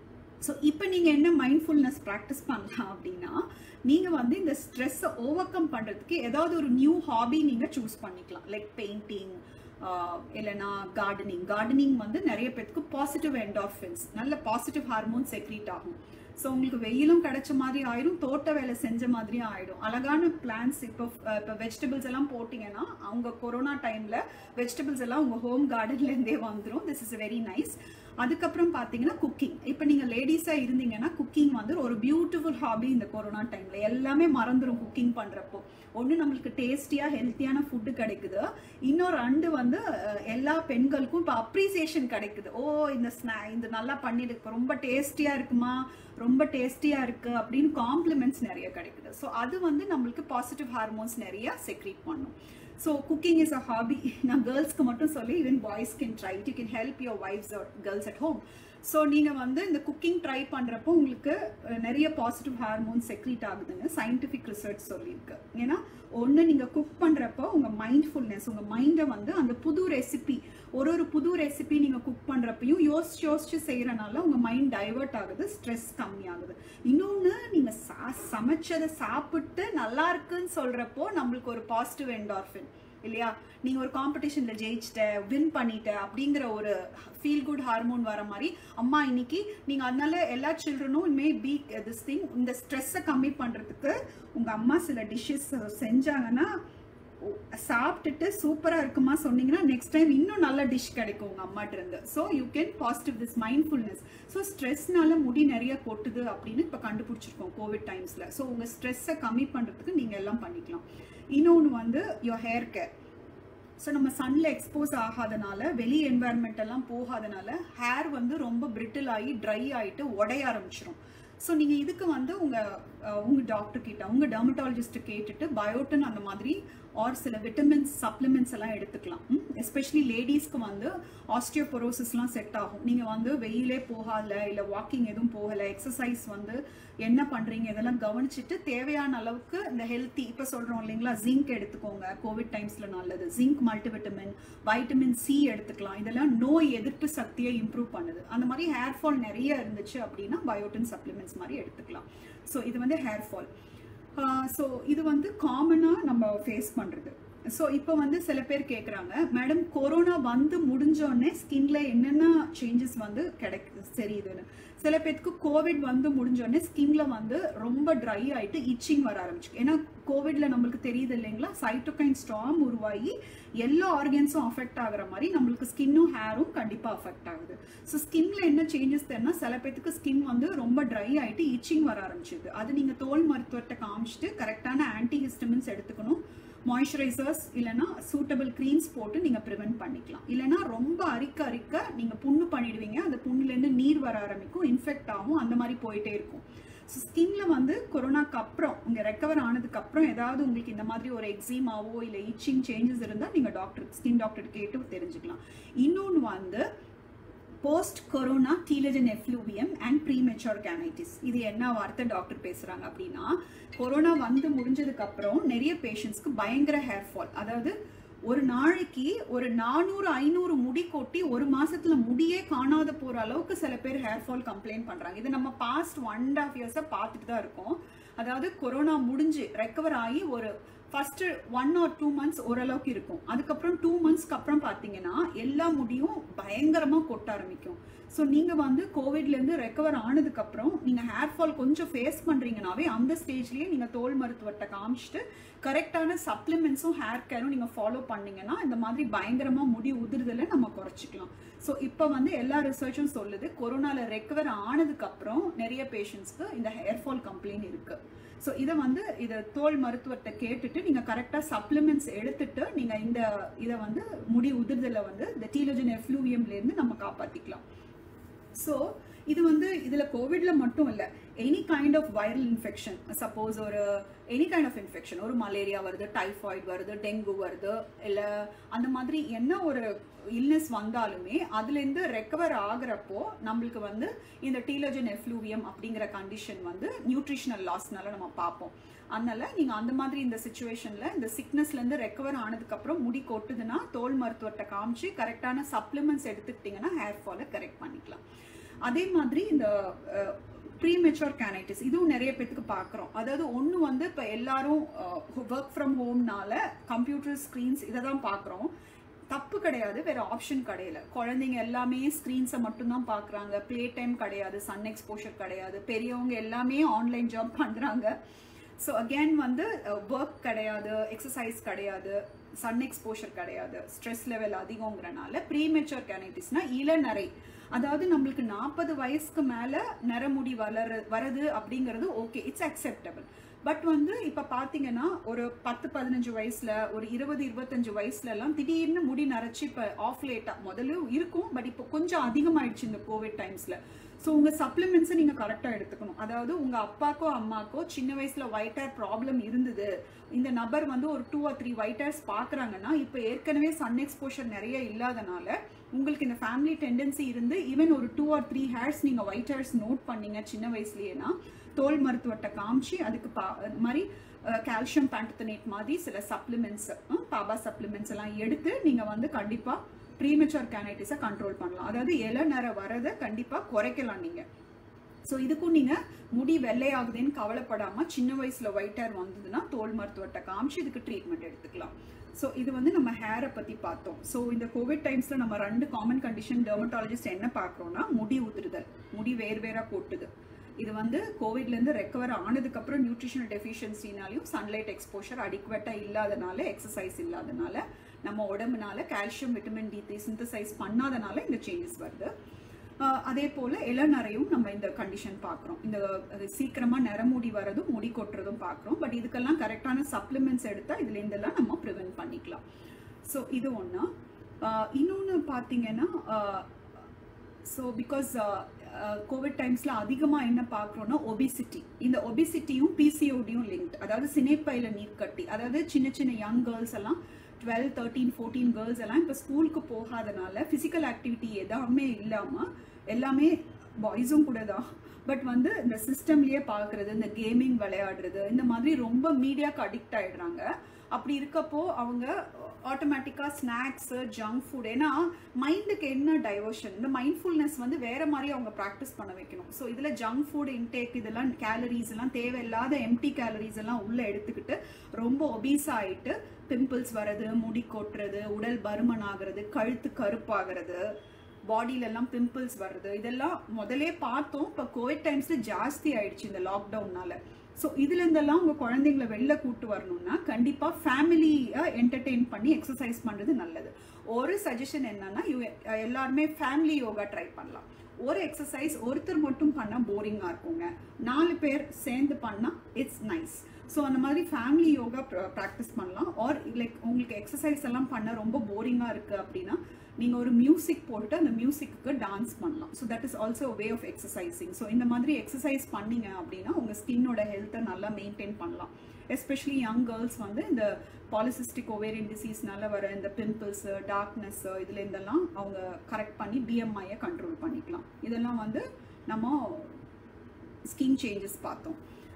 ஸோ இப்போ நீங்கள் என்ன மைண்ட்ஃபுல்னஸ் ப்ராக்டிஸ் பண்ணலாம் அப்படின்னா நீங்கள் வந்து இந்த ஸ்ட்ரெஸ்ஸை ஓவர் கம் பண்ணுறதுக்கு ஏதாவது ஒரு நியூ ஹாபி நீங்கள் சூஸ் பண்ணிக்கலாம் லைக் பெயிண்டிங் இல்லைனா கார்டனிங் கார்டனிங் வந்து நிறைய பேருக்கு பாசிட்டிவ் என்டார்ஃபின்ஸ் நல்ல பாசிட்டிவ் ஹார்மோன் செக்ரீட் ஆகும் ஸோ உங்களுக்கு வெயிலும் கிடைச்ச மாதிரி ஆயிடும் தோட்ட வேலை செஞ்ச மாதிரியும் ஆயிடும் அழகான பிளான்ஸ் இப்போ இப்போ வெஜிடபிள்ஸ் எல்லாம் போட்டிங்கன்னா அவங்க கொரோனா டைம்ல வெஜிடபிள்ஸ் எல்லாம் உங்க ஹோம் கார்டன்லேருந்தே வந்துடும் திஸ் இஸ் வெரி நைஸ் அதுக்கப்புறம் பார்த்தீங்கன்னா குக்கிங் இப்போ நீங்கள் லேடிஸாக இருந்தீங்கன்னா குக்கிங் வந்து ஒரு பியூட்டிஃபுல் ஹாபி இந்த கொரோனா டைமில் எல்லாமே மறந்துடும் குக்கிங் பண்ணுறப்போ ஒன்று நம்மளுக்கு டேஸ்டியாக ஹெல்த்தியான ஃபுட்டு கிடைக்குது இன்னொரு ரெண்டு வந்து அஹ், எல்லா பெண்களுக்கும் இப்போ அப்ரிசியேஷன் கிடைக்குது ஓ இந்த ஸ்நா இந்த நல்லா பண்ணிருக்கு ரொம்ப டேஸ்டியாக இருக்குமா ரொம்ப டேஸ்டியாக இருக்கு அப்படின்னு காம்ப்ளிமெண்ட்ஸ் நிறைய கிடைக்குது ஸோ அது வந்து நம்மளுக்கு பாசிட்டிவ் ஹார்மோன்ஸ் நிறைய செக்ரீட் பண்ணும் so cooking is a hobby நான் கேர்ள்ஸ்க்கு மட்டும் சொல்லி even boys can try you can help your wives or girls at home so நீங்கள் வந்து இந்த குக்கிங் ட்ரை பண்ணுறப்போ உங்களுக்கு அஹ், நிறைய பாசிட்டிவ் ஹார்மோன் செக்ரீட் ஆகுதுன்னு சயின்டிஃபிக் ரிசர்ச் சொல்லியிருக்கு ஏன்னா ஒன்று நீங்கள் குக் பண்ணுறப்போ உங்கள் மைண்ட்ஃபுல்னஸ் உங்கள் மைண்டை வந்து அந்த புது ரெசிபி ஒரு ஒரு புது ரெசிபி நீங்கள் குக் பண்ணுறப்பையும் யோசிச்சு யோசிச்சு செய்கிறனால உங்கள் மைண்ட் டைவர்ட் ஆகுது ஸ்ட்ரெஸ் கம்மியாகுது இன்னொன்று நீங்கள் சா சமைச்சதை சாப்பிட்டு நல்லா இருக்குன்னு சொல்கிறப்போ நம்மளுக்கு ஒரு பாசிட்டிவ் என்டார்ஃபின் இல்லையா நீங்க ஒரு காம்படிஷன்ல ஜெயிச்சிட்ட வின் பண்ணிட்ட அப்படிங்கிற ஒரு ஃபீல் குட் ஹார்மோன் வர மாதிரி அம்மா இன்னைக்கு நீங்க அதனால எல்லா சில்ட்ரனும் மே பி திஸ் திங் இந்த ஸ்ட்ரெஸ்ஸை கம்மி பண்றதுக்கு உங்க அம்மா சில டிஷ்ஷஸ் செஞ்சாங்கன்னா ஓ, சாப்பிட்டுட்டு சூப்பரா இருக்குமா சொன்னீங்கன்னா நெக்ஸ்ட் டைம் இன்னும் நல்ல டிஷ் கிடைக்கும் உங்க அம்மாட்ட இருந்து so you can positive this mindfulness so ஸ்ட்ரெஸ்னால முடி நிறைய கொட்டுது அப்படின்னு இப்போ கண்டுபிடிச்சிருக்கோம் கோவிட் டைம்ஸ்ல ஸோ உங்க ஸ்ட்ரெஸ்ஸை கம்மி பண்றதுக்கு நீங்க எல்லாம் பண்ணிக்கலாம் இன்னொன்று வந்து யோர் ஹேர் கேர் ஸோ நம்ம சன்ல எக்ஸ்போஸ் ஆகாதனால வெளி என்வாயர்மெண்ட் எல்லாம் போகாதனால ஹேர் வந்து ரொம்ப பிரிட்டில் ஆகி ட்ரை ஆயிட்டு உடைய ஆரம்பிச்சிரும் ஸோ நீங்கள் இதுக்கு வந்து உங்கள் உங்கள் டாக்டர் கிட்ட உங்கள் டெர்மட்டாலஜிஸ்ட் கேட்டுட்டு பயோட்டின் அந்த மாதிரி ஆர் சில விட்டமின்ஸ் சப்ளிமெண்ட்ஸ் எல்லாம் எடுத்துக்கலாம் எஸ்பெஷலி லேடிஸ்க்கு வந்து ஆஸ்டியோபொரோசிஸ்லாம் செட் ஆகும் நீங்கள் வந்து வெயிலே போகல இல்லை வாக்கிங் எதுவும் போகலை எக்ஸசைஸ் வந்து என்ன பண்ணுறீங்க இதெல்லாம் கவனிச்சுட்டு தேவையான அளவுக்கு இந்த ஹெல்த்தி இப்போ சொல்கிறோம் இல்லைங்களா ஜிங்க் எடுத்துக்கோங்க கோவிட் டைம்ஸில் நல்லது ஜிங்க் மல்டிவிட்டமின் வைட்டமின் சி எடுத்துக்கலாம் இதெல்லாம் நோய் எதிர்ப்பு சக்தியை இம்ப்ரூவ் பண்ணுது அந்த மாதிரி ஹேர் ஃபால் நிறைய இருந்துச்சு அப்படின்னா பயோட்டின் சப்ளிமெண்ட்ஸ் மாதிரி எடுத்துக்கலாம் ஸோ இது வந்து ஹேர் ஃபால் ஸோ இது வந்து காமனாக நம்ம ஃபேஸ் பண்ணுறது ஸோ இப்போ வந்து சில பேர் கேட்குறாங்க மேடம் கொரோனா வந்து முடிஞ்சோடனே ஸ்கின்ல என்னென்ன சேஞ்சஸ் வந்து கிடைக்குது தெரியுதுன்னு சில பேருக்கு கோவிட் வந்து முடிஞ்சோடனே ஸ்கின்ல வந்து ரொம்ப ட்ரை ஆயிட்டு இச்சிங் வர ஆரம்பிச்சு ஏன்னா கோவிட்ல நம்மளுக்கு தெரியுது இல்லைங்களா சைட்டோகைன் ஸ்டாம் உருவாகி எல்லா ஆர்கன்ஸும் அஃபெக்ட் ஆகுற மாதிரி நம்மளுக்கு ஸ்கின்னும் ஹேரும் கண்டிப்பா அஃபெக்ட் ஆகுது ஸோ ஸ்கின்ல என்ன சேஞ்சஸ் தெரினா சில பேத்துக்கு ஸ்கின் வந்து ரொம்ப ட்ரை ஆயிட்டு இச்சிங் வர ஆரம்பிச்சிது அது நீங்க தோல் மருத்துவர்கிட்ட காமிச்சிட்டு கரெக்டான ஆன்டி ஹிஸ்டமின்ஸ் எடுத்துக்கணும் மாய்ஸ்சரைசர்ஸ் இல்லைன்னா சூட்டபிள் க்ரீம்ஸ் போட்டு நீங்கள் ப்ரிவென்ட் பண்ணிக்கலாம் இல்லைன்னா ரொம்ப அரிக்க அரிக்க நீங்கள் புண்ணு பண்ணிடுவீங்க அந்த புண்ணுலேருந்து நீர் வர ஆரம்பிக்கும் இன்ஃபெக்ட் ஆகும் அந்த மாதிரி போயிட்டே இருக்கும் ஸோ ஸ்கின்ல வந்து கொரோனாக்கு அப்புறம் உங்க ரெக்கவர் ஆனதுக்கு அப்புறம் ஏதாவது உங்களுக்கு இந்த மாதிரி ஒரு எக்ஸிமாவோ இல்லை இச்சிங் சேஞ்சஸ் இருந்தால் நீங்கள் டாக்டர் ஸ்கின் டாக்டர் கேட்டு தெரிஞ்சுக்கலாம் இன்னொன்று வந்து post corona telogen effluvium and premature canities இது என்ன வார்த்தை டாக்டர் பேசுறாங்க அப்படின்னா கொரோனா வந்து முடிஞ்சதுக்கு அப்புறம் நிறைய பேஷண்ட்ஸ்க்கு பயங்கர ஹேர் ஃபால் அதாவது ஒரு நாளைக்கு ஒரு நானூறு ஐநூறு முடி கொட்டி ஒரு மாசத்துல முடியே காணாத போற அளவுக்கு சில பேர் ஹேர் ஃபால் கம்ப்ளைண்ட் பண்றாங்க இது நம்ம பாஸ்ட் ஒன் அண்ட் ஆஃப் இயர்ஸா பார்த்துட்டு தான் இருக்கோம் அதாவது கொரோனா முடிஞ்சு ரெக்கவர் ஆகி ஒரு first one or two months ஓரளவுக்கு இருக்கும் அதுக்கப்புறம் டூ மந்த்ஸ்க்கு அப்புறம் பார்த்தீங்கன்னா எல்லா முடியும் பயங்கரமாக கொட்ட ஆரம்பிக்கும் ஸோ நீங்கள் வந்து கோவிட்லேருந்து ரெக்கவர் ஆனதுக்கப்புறம் நீங்கள் ஹேர் ஃபால் கொஞ்சம் ஃபேஸ் பண்ணுறீங்கனாவே அந்த ஸ்டேஜ்லேயே நீங்கள் தோல் மருத்துவத்தை காமிச்சிட்டு கரெக்டான சப்ளிமெண்ட்ஸும் ஹேர் கேரும் நீங்கள் ஃபாலோ பண்ணீங்கன்னா இந்த மாதிரி பயங்கரமாக முடி உதிர்தலை நம்ம குறைச்சிக்கலாம் ஸோ இப்போ வந்து எல்லா ரிசர்ச்சும் சொல்லுது கொரோனாவில் ரெக்கவர் ஆனதுக்கப்புறம் நிறைய பேஷண்ட்ஸ்க்கு இந்த ஹேர் ஃபால் கம்ப்ளைண்ட் இருக்குது ஸோ இதை வந்து இதை தோல் மருத்துவத்தை கேட்டுட்டு நீங்கள் கரெக்டாக சப்ளிமெண்ட்ஸ் எடுத்துட்டு நீங்கள் இந்த இதை வந்து முடி உதிர்தலை வந்து இந்த டீலோஜன் எஃப்ளூவியம்லேருந்து நம்ம காப்பாற்றிக்கலாம் ஸோ இது வந்து இதில் கோவிட்ல மட்டும் இல்லை any kind of viral infection suppose ஒரு எனி கைண்ட் ஆஃப் இன்ஃபெக்ஷன் ஒரு மலேரியா வருது டைஃபாய்டு வருது டெங்கு வருது இல்லை அந்த மாதிரி என்ன ஒரு இல்னஸ் வந்தாலுமே அதுலேருந்து ரெக்கவர் ஆகுறப்போ நம்மளுக்கு வந்து இந்த டீலோஜன் எஃப்ளூவியம் அப்படிங்கிற கண்டிஷன் வந்து நியூட்ரிஷனல் லாஸ்னால நம்ம பார்ப்போம் அதனால நீங்கள் அந்த மாதிரி இந்த சுச்சுவேஷனில் இந்த சிக்னஸ்லேருந்து ரெக்கவர் ஆனதுக்கப்புறம் முடி கொட்டுதுன்னா தோல் மருத்துவத்தை காமிச்சு கரெக்டான சப்ளிமெண்ட்ஸ் எடுத்துக்கிட்டிங்கன்னா ஹேர் ஃபாலை கரெக்ட் பண்ணிக்கலாம் அதே மாதிரி இந்த ப்ரீமெச்சோர் கேனைட்டிஸ் இதுவும் நிறைய பேத்துக்கு பார்க்குறோம் அதாவது ஒன்று வந்து இப்போ எல்லாரும் ஒர்க் ஃப்ரம் ஹோம்னால கம்ப்யூட்டர் ஸ்க்ரீன்ஸ் இதை தான் பார்க்குறோம் தப்பு கிடையாது வேற ஆப்ஷன் கிடையாது குழந்தைங்க எல்லாமே ஸ்க்ரீன்ஸை மட்டும்தான் பார்க்குறாங்க ப்ளே டைம் கிடையாது சன் எக்ஸ்போஷர் கிடையாது பெரியவங்க எல்லாமே ஆன்லைன் ஜாப் பண்ணுறாங்க ஸோ அகேன் வந்து ஒர்க் கிடையாது எக்ஸசைஸ் கிடையாது சன் எக்ஸ்போஷர் கிடையாது ஸ்ட்ரெஸ் லெவல் அதிகங்கிறனால ப்ரீமெச்சோர் கேனைட்டிஸ்னா இளநரை அதாவது நம்மளுக்கு நாற்பது வயசுக்கு மேலே நரமுடி வளர வரது அப்படிங்கிறது ஓகே இட்ஸ் அக்செப்டபிள் பட் வந்து இப்போ பார்த்தீங்கன்னா ஒரு பத்து பதினஞ்சு வயசுல ஒரு இருபது இருபத்தஞ்சு வயசுல எல்லாம் திடீர்னு முடி நரைச்சி இப்போ ஆஃப் லேட்டாக முதல்ல இருக்கும் பட் இப்போ கொஞ்சம் அதிகமாயிடுச்சு இந்த கோவிட் டைம்ஸ்ல ஸோ உங்கள் சப்ளிமெண்ட்ஸை நீங்கள் கரெக்டாக எடுத்துக்கணும் அதாவது உங்கள் அப்பாக்கோ அம்மாக்கோ சின்ன வயசில் ஒயிட் ஹேர் ப்ராப்ளம் இருந்தது இந்த நபர் வந்து ஒரு two or three white hairs பார்க்குறாங்கன்னா இப்போ ஏற்கனவே சன் எக்ஸ்போஷர் நிறைய இல்லாதனால உங்களுக்கு இந்த ஃபேமிலி டெண்டன்சி இருந்து ஈவன் ஒரு டூ ஆர் த்ரீ ஹேர்ஸ் நீங்கள் ஒயிட் ஹேர்ஸ் நோட் பண்ணீங்க சின்ன வயசுலேயேனா தோல் மருத்துவத்தை காமிச்சு அதுக்கு பா இது மாதிரி கால்சியம் பேண்டத்தனேட் மாதிரி சில சப்ளிமெண்ட்ஸ் பாபா சப்ளிமெண்ட்ஸ் எல்லாம் எடுத்து நீங்கள் வந்து கண்டிப்பாக ப்ரீமெச்சோர் கேனைட்டிஸை கண்ட்ரோல் பண்ணலாம் அதாவது இலை நிற வரதை கண்டிப்பாக குறைக்கலாம் நீங்கள் ஸோ இதுக்கும் நீங்கள் முடி வெள்ளையாகுதுன்னு கவலைப்படாமல் சின்ன வயசில் ஒயிட் ஹேர் வந்ததுன்னா தோல் மருத்துவத்தை காமிச்சு இதுக்கு ட்ரீட்மெண்ட் எடுத்துக்கலாம் ஸோ இது வந்து நம்ம ஹேரை பற்றி பார்த்தோம் ஸோ இந்த கோவிட் டைம்ஸில் நம்ம ரெண்டு காமன் கண்டிஷன் டெர்மட்டாலஜிஸ்ட் என்ன பார்க்குறோம்னா முடி உதிருதல் முடி வேறு வேறாக கொட்டுது இது வந்து கோவிட்லேருந்து ரெக்கவர் ஆனதுக்கப்புறம் நியூட்ரிஷனல் டெஃபிஷியன்சினாலையும் சன்லைட் எக்ஸ்போஷர் அடிக்குவேட்டாக இல்லாதனால எக்ஸசைஸ் இல்லாதனால நம்ம உடம்புனால calcium vitamin D three synthesise பண்ணாதனால இந்த சேஞ்சஸ் வருது அதே போல் இளநரையும் நம்ம இந்த கண்டிஷன் பார்க்குறோம் இந்த சீக்கிரமாக நிறமுடி வரதும் முடி கொட்டுறதும் பார்க்குறோம் பட் இதுக்கெல்லாம் கரெக்டான சப்ளிமெண்ட்ஸ் எடுத்தால் இதுல இருந்தெல்லாம் நம்ம ப்ரிவென்ட் பண்ணிக்கலாம் ஸோ இது ஒன்று இன்னொன்று பார்த்தீங்கன்னா ஸோ பிகாஸ் கோவிட் டைம்ஸில் அதிகமாக என்ன பார்க்குறோன்னா ஒபிசிட்டி இந்த ஒபிசிட்டியும் பிசிஓடியும் லிங்க்ட் அதாவது சினைப்பையில நீர் கட்டி அதாவது சின்ன சின்ன யங் கேர்ள்ஸ் எல்லாம் டுவெல் தேர்ட்டீன் ஃபோர்டீன் கேர்ள்ஸ் எல்லாம் இப்போ ஸ்கூலுக்கு போகாதனால ஃபிசிக்கல் ஆக்டிவிட்டி எதுவுமே இல்லாமல் எல்லாமே பாய்ஸும் கூட தான் பட் வந்து இந்த சிஸ்டம்லயே பார்க்கறது இந்த கேமிங் விளையாடுறது இந்த மாதிரி ரொம்ப மீடியாக்கு அடிக்ட் ஆயிடுறாங்க அப்படி இருக்கப்போ அவங்க ஆட்டோமேட்டிக்காக ஸ்நாக்ஸு ஜங்க் ஃபுட் ஏன்னா மைண்டுக்கு என்ன டைவர்ஷன் இந்த மைண்ட்ஃபுல்னஸ் வந்து வேற மாதிரி அவங்க ப்ராக்டிஸ் பண்ண வைக்கணும் ஸோ இதில் ஜங்க் ஃபுட் இன்டேக் இதெல்லாம் கேலரிஸ் எல்லாம் தேவையில்லாத எம்டி கேலரிஸ் எல்லாம் உள்ளே எடுத்துக்கிட்டு ரொம்ப ஒபீஸ் ஆகிட்டு பிம்பிள்ஸ் வர்றது முடி கொட்டுறது உடல் பருமன் ஆகிறது கழுத்து கருப்பாகிறது பாடியில எல்லாம் பிம்பிள்ஸ் வருது இதெல்லாம் முதலே பார்த்தோம் இப்போ கோவிட் டைம்ஸ்ல ஜாஸ்தி ஆயிடுச்சு இந்த லாக்டவுன்னால ஸோ இதுல இருந்தெல்லாம் உங்க குழந்தைங்களை வெளில கூட்டு வரணும்னா கண்டிப்பா ஃபேமிலியை என்டர்டெயின் பண்ணி எக்ஸசைஸ் பண்றது நல்லது ஒரு சஜஷன் என்னன்னா எல்லாருமே ஃபேமிலி யோகா ட்ரை பண்ணலாம் ஒரு எக்ஸசைஸ் ஒருத்தர் மட்டும் பண்ணா போரிங்கா இருக்குங்க நாலு பேர் சேர்ந்து பண்ணா இட்ஸ் நைஸ் ஸோ அந்த மாதிரி ஃபேமிலி யோகா ப்ராக்டிஸ் பண்ணலாம் ஆர் லைக் உங்களுக்கு எக்ஸசைஸ் எல்லாம் பண்ண ரொம்ப போரிங்காக இருக்குது அப்படின்னா நீங்கள் ஒரு மியூசிக் போட்டு அந்த மியூசிக்கு டான்ஸ் பண்ணலாம் so that is also way of exercising so இந்த மாதிரி எக்ஸசைஸ் பண்ணீங்க அப்படின்னா உங்கள் ஸ்கின்னோட ஹெல்த்தை நல்லா மெயின்டைன் பண்ணலாம் எஸ்பெஷலி யங் கேர்ள்ஸ் வந்து இந்த பாலிசிஸ்டிக் ஓவேரியன் டிசீஸ்னால வர இந்த பிம்பிள்ஸ் டார்க்னஸ் இதுல இருந்தெல்லாம் அவங்க கரெக்ட் பண்ணி பிஎம்ஐயை கண்ட்ரோல் பண்ணிக்கலாம் இதெல்லாம் வந்து நம்ம ஸ்கின் சேஞ்சஸ் பார்த்தோம்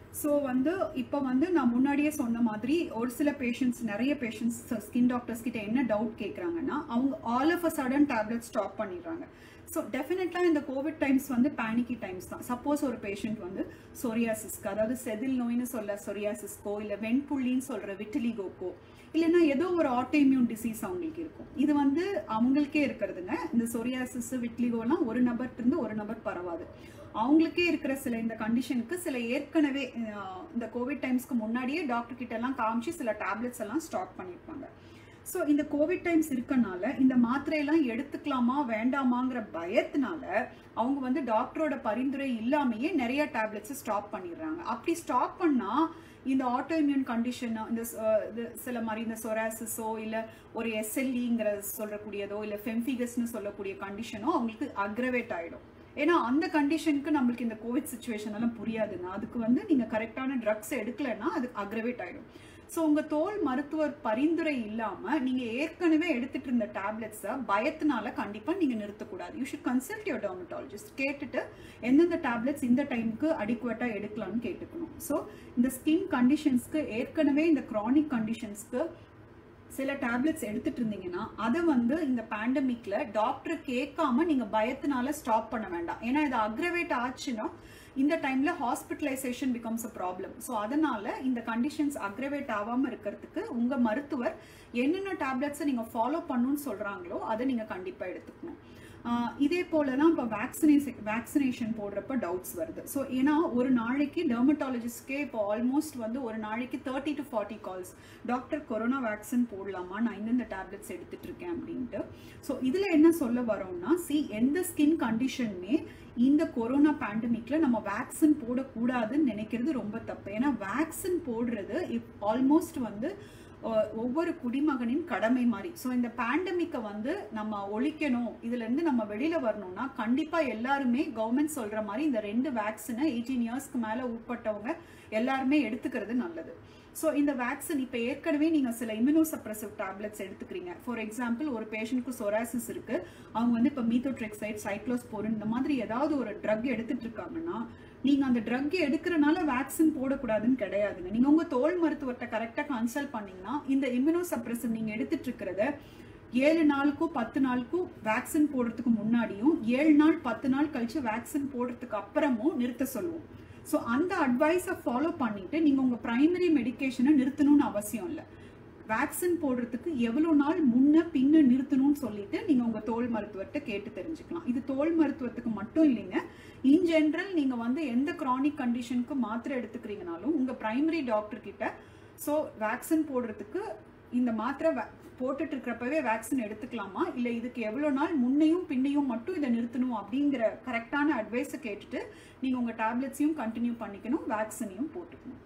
ஸோ வந்து இப்போ வந்து நான் முன்னாடியே சொன்ன மாதிரி ஒரு சில பேஷண்ட்ஸ் நிறைய பேஷண்ட்ஸ் ஸ்கின் டாக்டர்ஸ் கிட்ட என்ன டவுட் கேட்குறாங்கன்னா அவங்க all of a sudden tablet stop பண்ணிடுறாங்க ஸோ டெஃபினட்டாக இந்த கோவிட் டைம்ஸ் வந்து பேனிக்கி டைம்ஸ் தான் சப்போஸ் ஒரு பேஷண்ட் வந்து சொரியாசிஸ்க்கு அதாவது செதில் நோய்னு சொல்ல சொரியாசிஸ்க்கோ இல்லை வெண்புள்ளின்னு சொல்கிற விட்டிலிகோக்கோ இல்லைன்னா ஏதோ ஒரு ஆட்டோஇம்யூன் டிசீஸ் அவங்களுக்கு இருக்கும் இது வந்து அவங்களுக்கே இருக்கிறதுங்க இந்த சொரியாசிஸ் விட்லிகோலாம் ஒரு நபர்கிட்ட இருந்து ஒரு நபர் பரவாது அவங்களுக்கே இருக்கிற சில இந்த கண்டிஷனுக்கு சில ஏற்கனவே அஹ், இந்த கோவிட் டைம்ஸ்க்கு முன்னாடியே டாக்டர் கிட்ட எல்லாம் காமிச்சு சில டேப்லெட்ஸ் எல்லாம் ஸ்டாப் பண்ணியிருப்பாங்க ஸோ இந்த கோவிட் டைம்ஸ் இருக்கனால இந்த மாத்திரையெல்லாம் எடுத்துக்கலாமா வேண்டாமாங்கிற பயத்தினால அவங்க வந்து டாக்டரோட பரிந்துரை இல்லாமையே நிறைய டேப்லெட்ஸ் ஸ்டாப் பண்ணிடுறாங்க அப்படி ஸ்டாப் பண்ணா இந்த ஆட்டோஇம்யூன் கண்டிஷன் இந்த ச- அஹ் இது சில மாதிரி இந்த சொராசிஸோ இல்லை ஒரு எஸ்எல்இங்கிற சொல்லக்கூடியதோ இல்லை ஃபெம்ஃபிகஸ்னு சொல்லக்கூடிய கண்டிஷனோ அவங்களுக்கு அக்ரவேட் ஆகிடும் ஏன்னா அந்த கண்டிஷனுக்கு நம்மளுக்கு இந்த கோவிட் சுச்சுவேஷன் எல்லாம் புரியாதுங்க அதுக்கு வந்து நீங்கள் கரெக்டான ட்ரக்ஸ் எடுக்கலைன்னா அது அக்ரவேட் ஆகிடும் ஸோ உங்கள் தோல் மருத்துவர் பரிந்துரை இல்லாமல் நீங்கள் ஏற்கனவே எடுத்துட்டு இருந்த டேப்லெட்ஸை பயத்தினால கண்டிப்பாக நீங்கள் நிறுத்தக்கூடாது you should consult your dermatologist கேட்டுட்டு எந்தெந்த டேப்லெட்ஸ் இந்த டைமுக்கு அடிக்குவேட்டாக எடுக்கலாம்னு கேட்டுக்கணும் ஸோ இந்த ஸ்கின் கண்டிஷன்ஸ்க்கு ஏற்கனவே இந்த க்ரானிக் கண்டிஷன்ஸ்க்கு சில டேப்லெட்ஸ் எடுத்துட்டு இருந்தீங்கன்னா அதை வந்து இந்த பேண்டமிக்ல டாக்டர் கேட்காம நீங்க பயத்தினால ஸ்டாப் பண்ண வேண்டாம் ஏன்னா இது அக்ரவேட் ஆச்சுன்னா இந்த டைம்ல hospitalisation becomes a problem so அதனால இந்த கண்டிஷன்ஸ் அக்ரவேட் ஆகாம இருக்கிறதுக்கு உங்க மருத்துவர் என்னென்ன டேப்லெட்ஸை நீங்க ஃபாலோ பண்ணணும்னு சொல்றாங்களோ அதை நீங்க கண்டிப்பா எடுத்துக்கணும் ஆஹ் இதே போல தான் இப்போ வேக்சினேஷன் வேக்சினேஷன் போடுறப்ப டவுட்ஸ் வருது ஸோ ஏன்னா ஒரு நாளைக்கு டெர்மட்டாலஜிஸ்ட்கே இப்போ ஆல்மோஸ்ட் வந்து ஒரு நாளைக்கு thirty to forty calls doctor corona vaccine போடலாமா நான் இந்தந்த டேப்லெட்ஸ் எடுத்துட்டு இருக்கேன் அப்படின்ட்டு ஸோ இதில் என்ன சொல்ல வரோம்னா சி எந்த ஸ்கின் கண்டிஷனுமே இந்த கொரோனா பேண்டமிக்ல நம்ம வேக்சின் போடக்கூடாதுன்னு நினைக்கிறது ரொம்ப தப்பு ஏன்னா வேக்சின் போடுறது ஆல்மோஸ்ட் வந்து அஹ், ஒவ்வொரு குடிமகனின் கடமை மாதிரி ஸோ இந்த பேண்டமிக்கை வந்து நம்ம ஒழிக்கணும் இதுல இருந்து நம்ம வெளியில வரணும்னா கண்டிப்பா எல்லாருமே கவர்மெண்ட் சொல்ற மாதிரி இந்த ரெண்டு வேக்சினை எயிட்டீன் இயர்ஸ்க்கு மேல உட்பட்டவங்க எல்லாருமே எடுத்துக்கிறது நல்லது ஸோ இந்த வேக்சின் இப்போ ஏற்கனவே நீங்கள் சில இம்யூனோசப்ரசிவ் டேப்லெட்ஸ் எடுத்துக்கிறீங்க ஃபார் எக்ஸாம்பிள் ஒரு பேஷண்ட்க்கு சொராசிஸ் இருக்கு அவங்க வந்து இப்போ மீத்தோட்ரெக்சைட் சைக்ளோஸ்போரின் இந்த மாதிரி ஏதாவது ஒரு ட்ரக் எடுத்துட்டு இருக்காங்கன்னா நீங்க அந்த ட்ரக் எடுக்கிறனால வேக்சின் போடக்கூடாதுன்னு கிடையாதுங்க நீங்க உங்க தோல் மருத்துவர்கிட்ட கரெக்டா கன்சல்ட் பண்ணீங்கன்னா இந்த இம்யூனோசப்ரசிவ் நீங்க எடுத்துட்டு இருக்கிறத ஏழு நாளுக்கும் பத்து நாளுக்கும் வேக்சின் போடுறதுக்கு முன்னாடியும் ஏழு நாள் பத்து நாள் கழிச்சு வேக்சின் போடுறதுக்கு அப்புறமும் நிறுத்த சொல்லுவோம் ஸோ அந்த அட்வைஸை ஃபாலோ பண்ணிட்டு நீங்க உங்க பிரைமரி மெடிகேஷனை நிறுத்தணும்னு அவசியம் இல்லை வேக்சின் போடுறதுக்கு எவ்வளோ நாள் முன்ன பின்ன நிறுத்தணும்னு சொல்லிட்டு நீங்க உங்க தோல் மருத்துவர்கிட்ட கேட்டு தெரிஞ்சுக்கலாம் இது தோல் மருத்துவத்துக்கு மட்டும் இல்லைங்க இன் ஜென்ரல் நீங்க வந்து எந்த கிரானிக் கண்டிஷனுக்கு மாத்திரை எடுத்துக்கிறீங்கனாலும் உங்க பிரைமரி டாக்டர் கிட்ட ஸோ வேக்சின் போடுறதுக்கு இந்த மாத்திரை வே- போட்டுட்டு இருக்கிறப்பவே வேக்சின் எடுத்துக்கலாமா இல்லை இதுக்கு எவ்வளோ நாள் முன்னையும் பின்னையும் மட்டும் இதை நிறுத்தணும் அப்படிங்கிற கரெக்டான அட்வைஸை கேட்டுட்டு நீங்கள் உங்கள் டேப்லெட்ஸையும் கண்டினியூ பண்ணிக்கணும் வேக்சினையும் போட்டுக்கணும்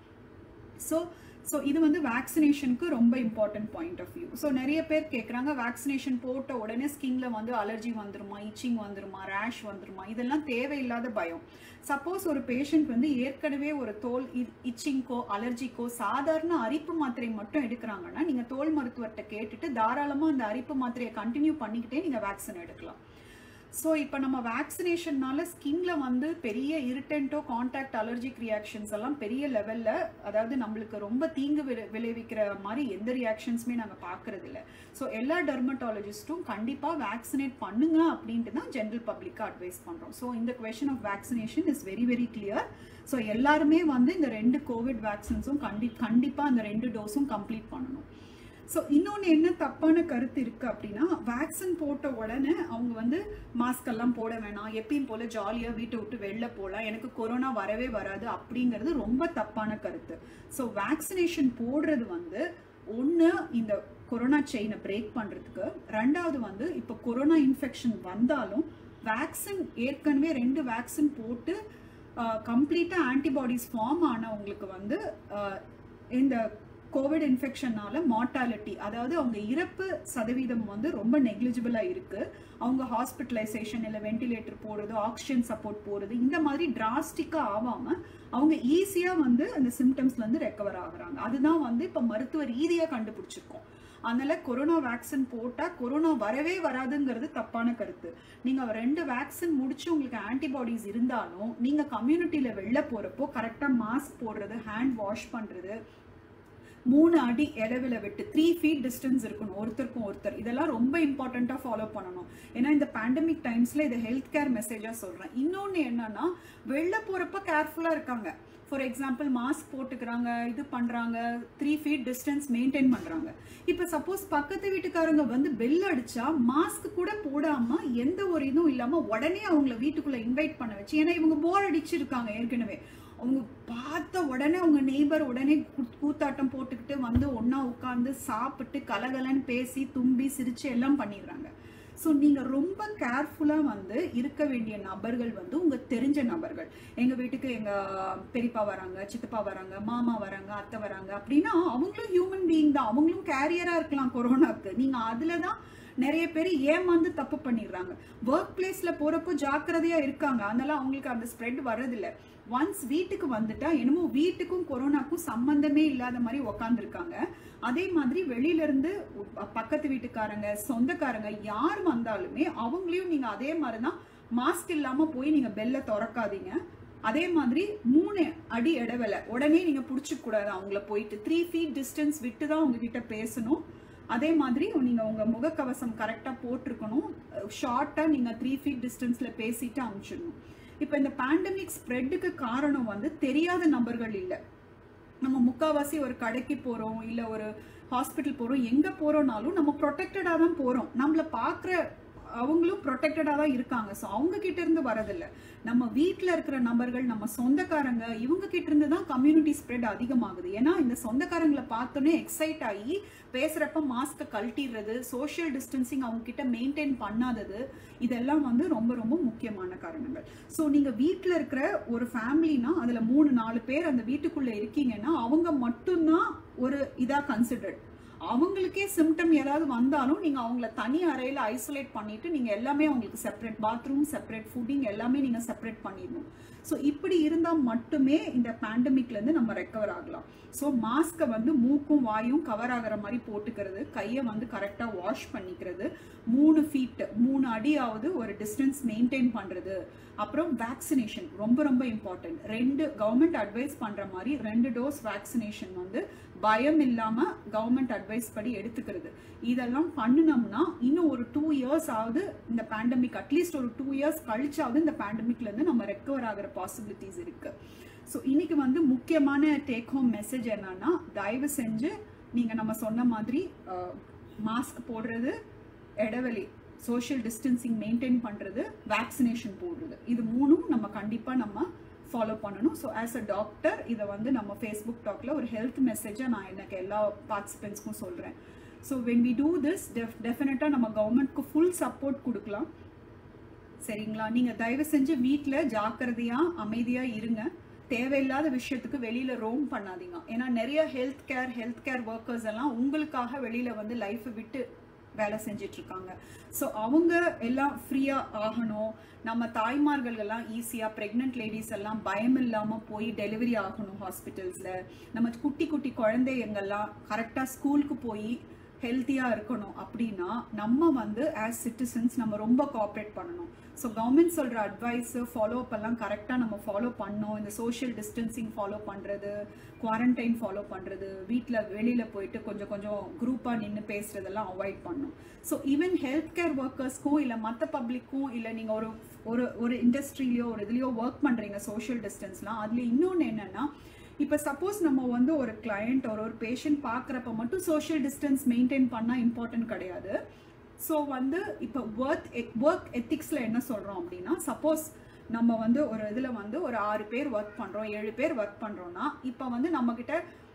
ஸோ ஸோ இது வந்து வேக்சினேஷனுக்கு ரொம்ப important point of view so நிறைய பேர் கேட்குறாங்க வேக்சினேஷன் போட்ட உடனே ஸ்கின்ல வந்து அலர்ஜி வந்துருமா இச்சிங் வந்துருமா ரேஷ் வந்துருமா இதெல்லாம் தேவையில்லாத பயம் சப்போஸ் ஒரு பேஷண்ட் வந்து ஏற்கனவே ஒரு தோல் இச்சிங்க்கோ அலர்ஜிக்கோ சாதாரண அரிப்பு மாத்திரை மட்டும் எடுக்கிறாங்கன்னா நீங்கள் தோல் மருத்துவர்கிட்ட கேட்டுட்டு தாராளமாக அந்த அரிப்பு மாத்திரையை கண்டினியூ பண்ணிக்கிட்டே நீங்கள் வேக்சின் எடுக்கலாம் ஸோ இப்போ நம்ம வேக்சினேஷன்னால ஸ்கின்ல வந்து பெரிய இரிட்டன்ட்டோ காண்டாக்ட் அலர்ஜிக் ரியாக்ஷன்ஸ் எல்லாம் பெரிய லெவல்ல அதாவது நம்மளுக்கு ரொம்ப தீங்கு விளை- விளைவிக்கிற மாதிரி எந்த ரியாக்ஷன்ஸுமே நாங்கள் பார்க்கறது இல்ல ஸோ எல்லா டெர்மட்டாலஜிஸ்ட்டும் கண்டிப்பாக வேக்சினேட் பண்ணுங்க அப்படின்ட்டு தான் ஜென்ரல் பப்ளிக்காக அட்வைஸ் பண்ணுறோம் ஸோ இந்த question of vaccination is very very clear so எல்லாருமே வந்து இந்த ரெண்டு கோவிட் வேக்சின்ஸும் கண்டி கண்டிப்பாக அந்த ரெண்டு டோஸும் கம்ப்ளீட் பண்ணணும் ஸோ இன்னொன்று என்ன தப்பான கருத்து இருக்கு அப்படின்னா வேக்சின் போட்ட உடனே அவங்க வந்து மாஸ்க் எல்லாம் போட வேணாம் எப்பயும் போல ஜாலியாக வீட்டை விட்டு வெளில போகலாம் எனக்கு கொரோனா வரவே வராது அப்படிங்கிறது ரொம்ப தப்பான கருத்து ஸோ வேக்சினேஷன் போடுறது வந்து ஒன்று இந்த கொரோனா செயினை பிரேக் பண்ணுறதுக்கு ரெண்டாவது வந்து இப்போ கொரோனா இன்ஃபெக்ஷன் வந்தாலும் வேக்சின் ஏற்கனவே ரெண்டு வேக்சின் போட்டு கம்ப்ளீட்டாக ஆன்டிபாடிஸ் ஃபார்ம் ஆனவங்களுக்கு வந்து ஆஹ், இந்த கோவிட் இன்ஃபெக்ஷனால மார்டாலிட்டி அதாவது அவங்க இறப்பு சதவீதம் வந்து ரொம்ப நெக்லிஜிபிளாக இருக்கு அவங்க ஹாஸ்பிட்டலைசேஷன் இல்லை வென்டிலேட்டர் போடுறது ஆக்சிஜன் சப்போர்ட் போடுறது இந்த மாதிரி டிராஸ்டிக்காக ஆகாம அவங்க ஈஸியாக வந்து அந்த சிம்டம்ஸ்ல இருந்து ரெக்கவர் ஆகுறாங்க அதுதான் வந்து இப்போ மருத்துவ ரீதியாக கண்டுபிடிச்சிருக்கோம் அதனால கொரோனா வேக்சின் போட்டா கொரோனா வரவே வராதுங்கிறது தப்பான கருத்து நீங்க ரெண்டு வேக்சின் முடிச்சு உங்களுக்கு ஆன்டிபாடிஸ் இருந்தாலும் நீங்க கம்யூனிட்டியில வெளில போறப்போ கரெக்டா மாஸ்க் போடுறது ஹேண்ட் வாஷ் பண்றது மூணு அடி இடைவெளி விட்டு த்ரீ ஃபீட் டிஸ்டன்ஸ் இருக்கணும் ஒருத்தருக்கும் ஒருத்தர் இதெல்லாம் ரொம்ப இம்பார்ட்டண்ட்டாக ஃபாலோ பண்ணணும் ஏன்னா இந்த பேண்டமிக் டைம்ஸில் இதை ஹெல்த் கேர் மெசேஜாக சொல்கிறேன் இன்னொன்று என்னன்னா வெளில போகிறப்ப கேர்ஃபுல்லாக இருக்காங்க ஃபார் எக்ஸாம்பிள் மாஸ்க் போட்டுக்கிறாங்க இது பண்ணுறாங்க த்ரீ ஃபீட் டிஸ்டன்ஸ் மெயின்டைன் பண்ணுறாங்க இப்போ சப்போஸ் பக்கத்து வீட்டுக்காரங்க வந்து பெல் அடிச்சா மாஸ்க் கூட போடாமல் எந்த ஒரு இதுவும் இல்லாமல் உடனே அவங்கள வீட்டுக்குள்ளே இன்வைட் பண்ண வச்சு ஏன்னா இவங்க போர் அடிச்சிருக்காங்க ஏற்கனவே அவங்க பார்த்த உடனே அவங்க நெய்பர் உடனே கூ- கூத்தாட்டம் போட்டுக்கிட்டு வந்து ஒண்ணா உட்காந்து சாப்பிட்டு கலகலன்னு பேசி தும்பி சிரிச்சு எல்லாம் பண்ணிடுறாங்க ஸோ நீங்கள் ரொம்ப கேர்ஃபுல்லாக வந்து இருக்க வேண்டிய நபர்கள் வந்து உங்கள் தெரிஞ்ச நபர்கள் எங்கள் வீட்டுக்கு எங்கள் பெரியப்பா வராங்க சித்தப்பா வராங்க மாமா வராங்க அத்தை வராங்க அப்படின்னா அவங்களும் ஹியூமன் பீயிங் தான் அவங்களும் கேரியராக இருக்கலாம் கொரோனாக்கு நீங்கள் அதில் தான் நிறைய பேர் ஏமாந்து தப்பு பண்ணிடுறாங்க ஒர்க் பிளேஸ்ல போறப்போ ஜாக்கிரதையா இருக்காங்க அதனால அவங்களுக்கு அந்த ஸ்ப்ரெட் வர்றதில்ல ஒன்ஸ் வீட்டுக்கு வந்துட்டா என்னமோ வீட்டுக்கும் கொரோனாக்கும் சம்பந்தமே இல்லாத மாதிரி உக்காந்துருக்காங்க அதே மாதிரி வெளியில இருந்து ப- பக்கத்து வீட்டுக்காரங்க சொந்தக்காரங்க யார் வந்தாலுமே அவங்களையும் நீங்க அதே மாதிரிதான் மாஸ்க் இல்லாம போய் நீங்க பெல்ல திறக்காதீங்க அதே மாதிரி மூணு அடி இடைவெளி உடனே நீங்க புடிச்சுக்க கூடாது அவங்கள போயிட்டு த்ரீ ஃபீட் டிஸ்டன்ஸ் விட்டு தான் உங்ககிட்ட பேசணும் அதே மாதிரி நீங்க உங்க முகக்கவசம் கரெக்டா போட்டிருக்கணும் ஷார்ட்டா நீங்க த்ரீ ஃபீட் டிஸ்டன்ஸ்ல பேசிட்டு அனுப்பிச்சிடணும் இப்போ இந்த பேண்டமிக் ஸ்ப்ரெட்டுக்கு காரணம் வந்து தெரியாத நபர்கள் இல்லை நம்ம முக்காவாசி ஒரு கடைக்கு போறோம் இல்ல ஒரு ஹாஸ்பிட்டல் போறோம் எங்க போறோம்னாலும் நம்ம ப்ரொடெக்டடா தான் போறோம் நம்மள பாக்குற அவங்களும் ப்ரொடெக்டடா தான் இருக்காங்க ஸோ அவங்க கிட்ட இருந்து வரதில்ல நம்ம வீட்டில் இருக்கிற நபர்கள் நம்ம சொந்தக்காரங்க இவங்க கிட்ட இருந்து தான் கம்யூனிட்டி ஸ்ப்ரெட் அதிகமாகுது ஏன்னா இந்த சொந்தக்காரங்களை பார்த்தோன்னே எக்ஸைட் ஆகி பேசுறப்ப மாஸ்க்கை கழட்டிடுறது சோஷியல் டிஸ்டன்சிங் அவங்க கிட்ட மெயின்டைன் பண்ணாதது இதெல்லாம் வந்து ரொம்ப ரொம்ப முக்கியமான காரணங்கள் ஸோ நீங்க வீட்டில் இருக்கிற ஒரு ஃபேமிலினா அதுல மூணு நாலு பேர் அந்த வீட்டுக்குள்ள இருக்கீங்கன்னா அவங்க மட்டும்தான் ஒரு இதா கன்சிடர்ட் அவங்களுக்கே சிம்டம் ஏதாவது வந்தாலும் நீங்க அவங்கள தனி அறையில ஐசோலேட் பண்ணிட்டு நீங்க எல்லாமே அவங்களுக்கு செப்பரேட் பாத்ரூம் செப்பரேட் ஃபுட்டிங் எல்லாமே நீங்க செப்பரேட் பண்ணிடணும் ஸோ இப்படி இருந்தா மட்டுமே இந்த பேண்டமிக்ல இருந்து நம்ம ரெக்கவர் ஆகலாம் ஸோ மாஸ்கை வந்து மூக்கும் வாயும் கவர் ஆகிற மாதிரி போட்டுக்கிறது கையை வந்து கரெக்டா வாஷ் பண்ணிக்கிறது மூணு ஃபீட் மூணு அடியாவது ஒரு டிஸ்டன்ஸ் மெயின்டைன் பண்றது அப்புறம் வேக்சினேஷன் ரொம்ப ரொம்ப இம்பார்ட்டன்ட் ரெண்டு கவர்மெண்ட் அட்வைஸ் பண்ற மாதிரி ரெண்டு டோஸ் வேக்சினேஷன் வந்து பயம் இல்லாம கவர்மெண்ட் அட்வைஸ் படி எடுத்துக்கிறது இதெல்லாம் பண்ணினோம்னா இன்னும் ஒரு டூ இயர்ஸ் ஆகுது இந்த பேண்டமிக் அட்லீஸ்ட் ஒரு டூ இயர்ஸ் கழிச்சாவது இந்த பேண்டமிக்ல இருந்து நம்ம ரெக்கவர் ஆகிற பாசிபிலிட்டிஸ் இருக்கு ஸோ இன்னைக்கு வந்து முக்கியமான டேக் ஹோம் மெசேஜ் என்னன்னா தயவு செஞ்சு நீங்க நம்ம சொன்ன மாதிரி மாஸ்க் போடுறது இடைவெளி சோஷியல் டிஸ்டன்சிங் மெயின்டைன் பண்றது வேக்சினேஷன் போடுறது இது மூணும் நம்ம கண்டிப்பா நம்ம ஃபாலோ பண்ணணும் ஸோ ஆஸ் அ டாக்டர் இதை வந்து நம்ம ஃபேஸ்புக் டாக்ல ஒரு ஹெல்த் மெசேஜாக நான் எனக்கு எல்லா பார்ட்டிசிபென்ட்ஸ்க்கும் சொல்கிறேன் so when we do this def டெஃபினட்டாக நம்ம கவர்மெண்ட்க்கு ஃபுல் சப்போர்ட் கொடுக்கலாம் சரிங்களா நீங்கள் தயவு செஞ்சு வீட்டில் ஜாக்கிரதையாக அமைதியாக இருங்க தேவையில்லாத விஷயத்துக்கு வெளியில ரோம் பண்ணாதீங்க ஏன்னா நிறைய health care health care workers எல்லாம் உங்களுக்காக வெளியில வந்து லைஃப்பை விட்டு வேலை செஞ்சுட்டு இருக்காங்க ஸோ அவங்க எல்லாம் ஃப்ரீயா ஆகணும் நம்ம தாய்மார்கள் எல்லாம் ஈஸியா பிரெக்னென்ட் லேடிஸ் எல்லாம் பயம் இல்லாம போய் டெலிவரி ஆகணும் ஹாஸ்பிட்டல்ஸ்ல நம்ம குட்டி குட்டி குழந்தைங்கெல்லாம் கரெக்டா ஸ்கூலுக்கு போய் ஹெல்த்தியா இருக்கணும் அப்படின்னா நம்ம வந்து ஆஸ் சிட்டிசன்ஸ் நம்ம ரொம்ப கோஆப்ரேட் பண்ணணும் ஸோ கவர்மெண்ட் சொல்ற அட்வைஸ் ஃபாலோ அப் எல்லாம் கரெக்டாக நம்ம ஃபாலோ பண்ணோம் இந்த சோஷியல் டிஸ்டன்சிங் ஃபாலோ பண்றது குவாரண்டைன் ஃபாலோ பண்றது வீட்டில் வெளியில போயிட்டு கொஞ்சம் கொஞ்சம் குரூப்பாக நின்று பேசுறதெல்லாம் அவாய்ட் பண்ணணும் ஸோ ஈவன் ஹெல்த் கேர் ஒர்க்கர்ஸ்க்கும் இல்லை மற்ற பப்ளிக்கும் இல்லை நீங்கள் ஒரு ஒரு ஒரு இண்டஸ்ட்ரியிலையோ ஒரு இதுலையோ ஒர்க் பண்ணுறீங்க சோஷியல் டிஸ்டன்ஸ்லாம் அதில் இன்னொன்று என்னன்னா இப்போ சப்போஸ் நம்ம வந்து ஒரு கிளையண்ட் ஒரு ஒரு பேஷண்ட் பார்க்குறப்ப மட்டும் சோஷியல் டிஸ்டன்ஸ் மெயின்டைன் பண்ணால் இம்பார்ட்டன்ட் கிடையாது ஸோ வந்து இப்போ ஒர்க் ஒர்க் எத்திக்ஸில் என்ன சொல்கிறோம் அப்படின்னா சப்போஸ் நம்ம வந்து ஒரு இதில் வந்து ஒரு ஆறு பேர் ஒர்க் பண்ணுறோம் ஏழு பேர் ஒர்க் பண்ணுறோன்னா இப்போ வந்து நம்மக்கிட்ட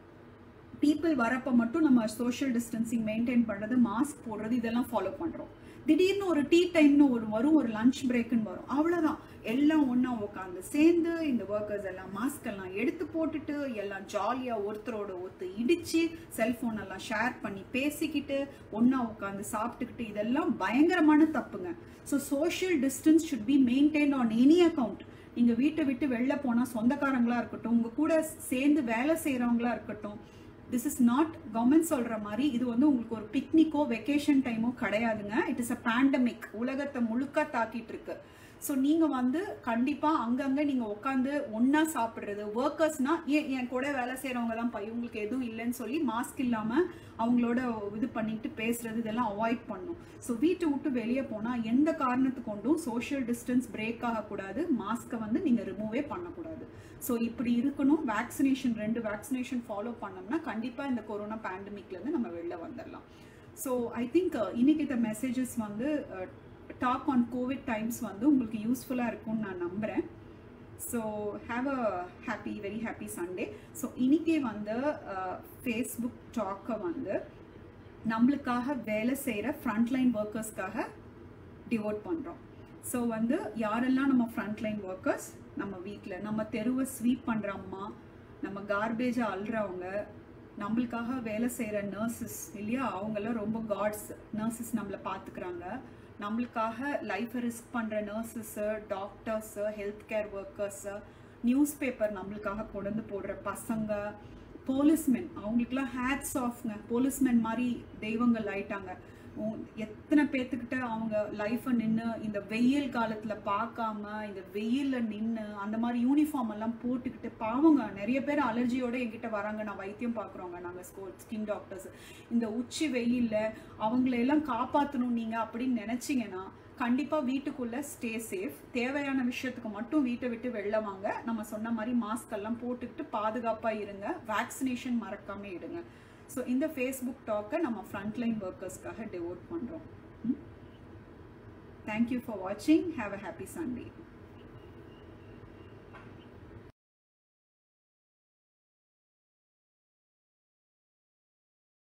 பீப்புள் வரப்போ மட்டும் நம்ம சோஷியல் டிஸ்டன்சிங் மெயின்டைன் பண்ணுறது மாஸ்க் போடுறது இதெல்லாம் ஃபாலோ பண்ணுறோம் திடீர்னு ஒரு டீ டைம்னு ஒரு வரும் ஒரு லஞ்ச் பிரேக்குன்னு வரும் அவ்வளோதான் எல்லாம் ஒன்றா உட்காந்து சேர்ந்து இந்த ஒர்க்கர்ஸ் எல்லாம் மாஸ்க் எல்லாம் எடுத்து போட்டுட்டு எல்லாம் ஜாலியாக ஒருத்தரோட ஒருத்தர் இடிச்சு செல்ஃபோன் எல்லாம் ஷேர் பண்ணி பேசிக்கிட்டு ஒன்றா உட்காந்து சாப்பிட்டுக்கிட்டு இதெல்லாம் பயங்கரமான தப்புங்க so social distance should be maintain on any account நீங்கள் வீட்டை விட்டு வெளில போனால் சொந்தக்காரங்களா இருக்கட்டும் உங்கள் கூட சேர்ந்து வேலை செய்கிறவங்களா இருக்கட்டும் திஸ் இஸ் நாட் கவர்மெண்ட் சொல்ற மாதிரி இது வந்து உங்களுக்கு ஒரு பிக்னிக்கோ வெக்கேஷன் டைமோ கிடையாதுங்க இட் இஸ் அ பேண்டமிக் உலகத்தை முழுக்க தாக்கிட்டு இருக்கு ஸோ நீங்கள் வந்து கண்டிப்பாக அங்கங்கே நீங்கள் உட்காந்து ஒன்றா சாப்பிட்றது ஒர்க்கர்ஸ்னா ஏன் என் கூட வேலை செய்கிறவங்க தான் பை உங்களுக்கு எதுவும் இல்லைன்னு சொல்லி மாஸ்க் இல்லாமல் அவங்களோட இது பண்ணிட்டு பேசுறது இதெல்லாம் அவாய்ட் பண்ணும் ஸோ வீட்டை விட்டு வெளியே போனால் எந்த காரணத்து கொண்டும் சோஷியல் டிஸ்டன்ஸ் பிரேக் ஆகக்கூடாது மாஸ்க்கை வந்து நீங்கள் ரிமூவே பண்ணக்கூடாது ஸோ இப்படி இருக்கணும் வேக்சினேஷன் ரெண்டு வேக்சினேஷன் ஃபாலோ பண்ணோம்னா கண்டிப்பாக இந்த கொரோனா பேண்டமிக்லேருந்து நம்ம வெளில வந்துடலாம் ஸோ ஐ திங்க் இன்னைக்கு இந்த மெசேஜஸ் வந்து டாக் ஆன் கோவிட் டைம்ஸ் வந்து உங்களுக்கு யூஸ்ஃபுல்லாக இருக்கும்னு நான் நம்புகிறேன் so have a happy very happy Sunday so இன்னைக்கே வந்து ஃபேஸ்புக் டாக்கை வந்து நம்மளுக்காக வேலை செய்கிற ஃப்ரண்ட்லைன் ஒர்க்கர்ஸ்க்காக டிவோட் பண்ணுறோம் ஸோ வந்து யாரெல்லாம் நம்ம ஃப்ரண்ட்லைன் ஒர்க்கர்ஸ் நம்ம வீட்டில் நம்ம தெருவை ஸ்வீப் பண்ணுற அம்மா நம்ம கார்பேஜை அள்ளுறவங்க நம்மளுக்காக வேலை செய்கிற நர்சஸ் இல்லையா அவங்கெல்லாம் ரொம்ப காட்ஸ் நர்சஸ் நம்மளை பார்த்துக்கிறாங்க நம்மளுக்காக லைஃப்பை ரிஸ்க் பண்ணுற நர்சஸ்ஸு டாக்டர்ஸு ஹெல்த் கேர் ஒர்க்கர்ஸு நியூஸ் பேப்பர் நம்மளுக்காக கொண்டு போடுற பசங்க போலீஸ்மென் அவங்களுக்குலாம் ஹேட்ஸ் ஆஃப்ங்க போலீஸ்மென் மாதிரி தெய்வங்கள் ஆயிட்டாங்க எத்தனை பேர்த்துக்கிட்ட அவங்க லைஃப்பை நின்று இந்த வெயில் காலத்தில் பார்க்காம இந்த வெயிலில் நின்று அந்த மாதிரி யூனிஃபார்ம் எல்லாம் போட்டுக்கிட்டு பாவங்க நிறைய பேர் அலர்ஜியோட என்கிட்ட வராங்க நான் வைத்தியம் பார்க்குறோங்க நாங்கள் ஸ்கூல் ஸ்கின் டாக்டர்ஸ் இந்த உச்சி வெயிலில் அவங்களையெல்லாம் காப்பாற்றணும் நீங்கள் அப்படின்னு நினச்சிங்கன்னா கண்டிப்பாக வீட்டுக்குள்ளே ஸ்டே சேஃப் தேவையான விஷயத்துக்கு மட்டும் வீட்டை விட்டு வெளில வாங்க நம்ம சொன்ன மாதிரி மாஸ்க் எல்லாம் போட்டுக்கிட்டு பாதுகாப்பாக இருங்க வேக்சினேஷன் மறக்காமல் இடுங்க ஸோ இந்த ஃபேஸ்புக் டாக்கை நம்ம ஃப்ரண்ட்லைன் ஒர்க்கர்ஸ்க்காக டிவோட் பண்ணுறோம் தேங்க்யூ ஃபார் வாட்சிங் ஹாவ் அ ஹாப்பி சண்டே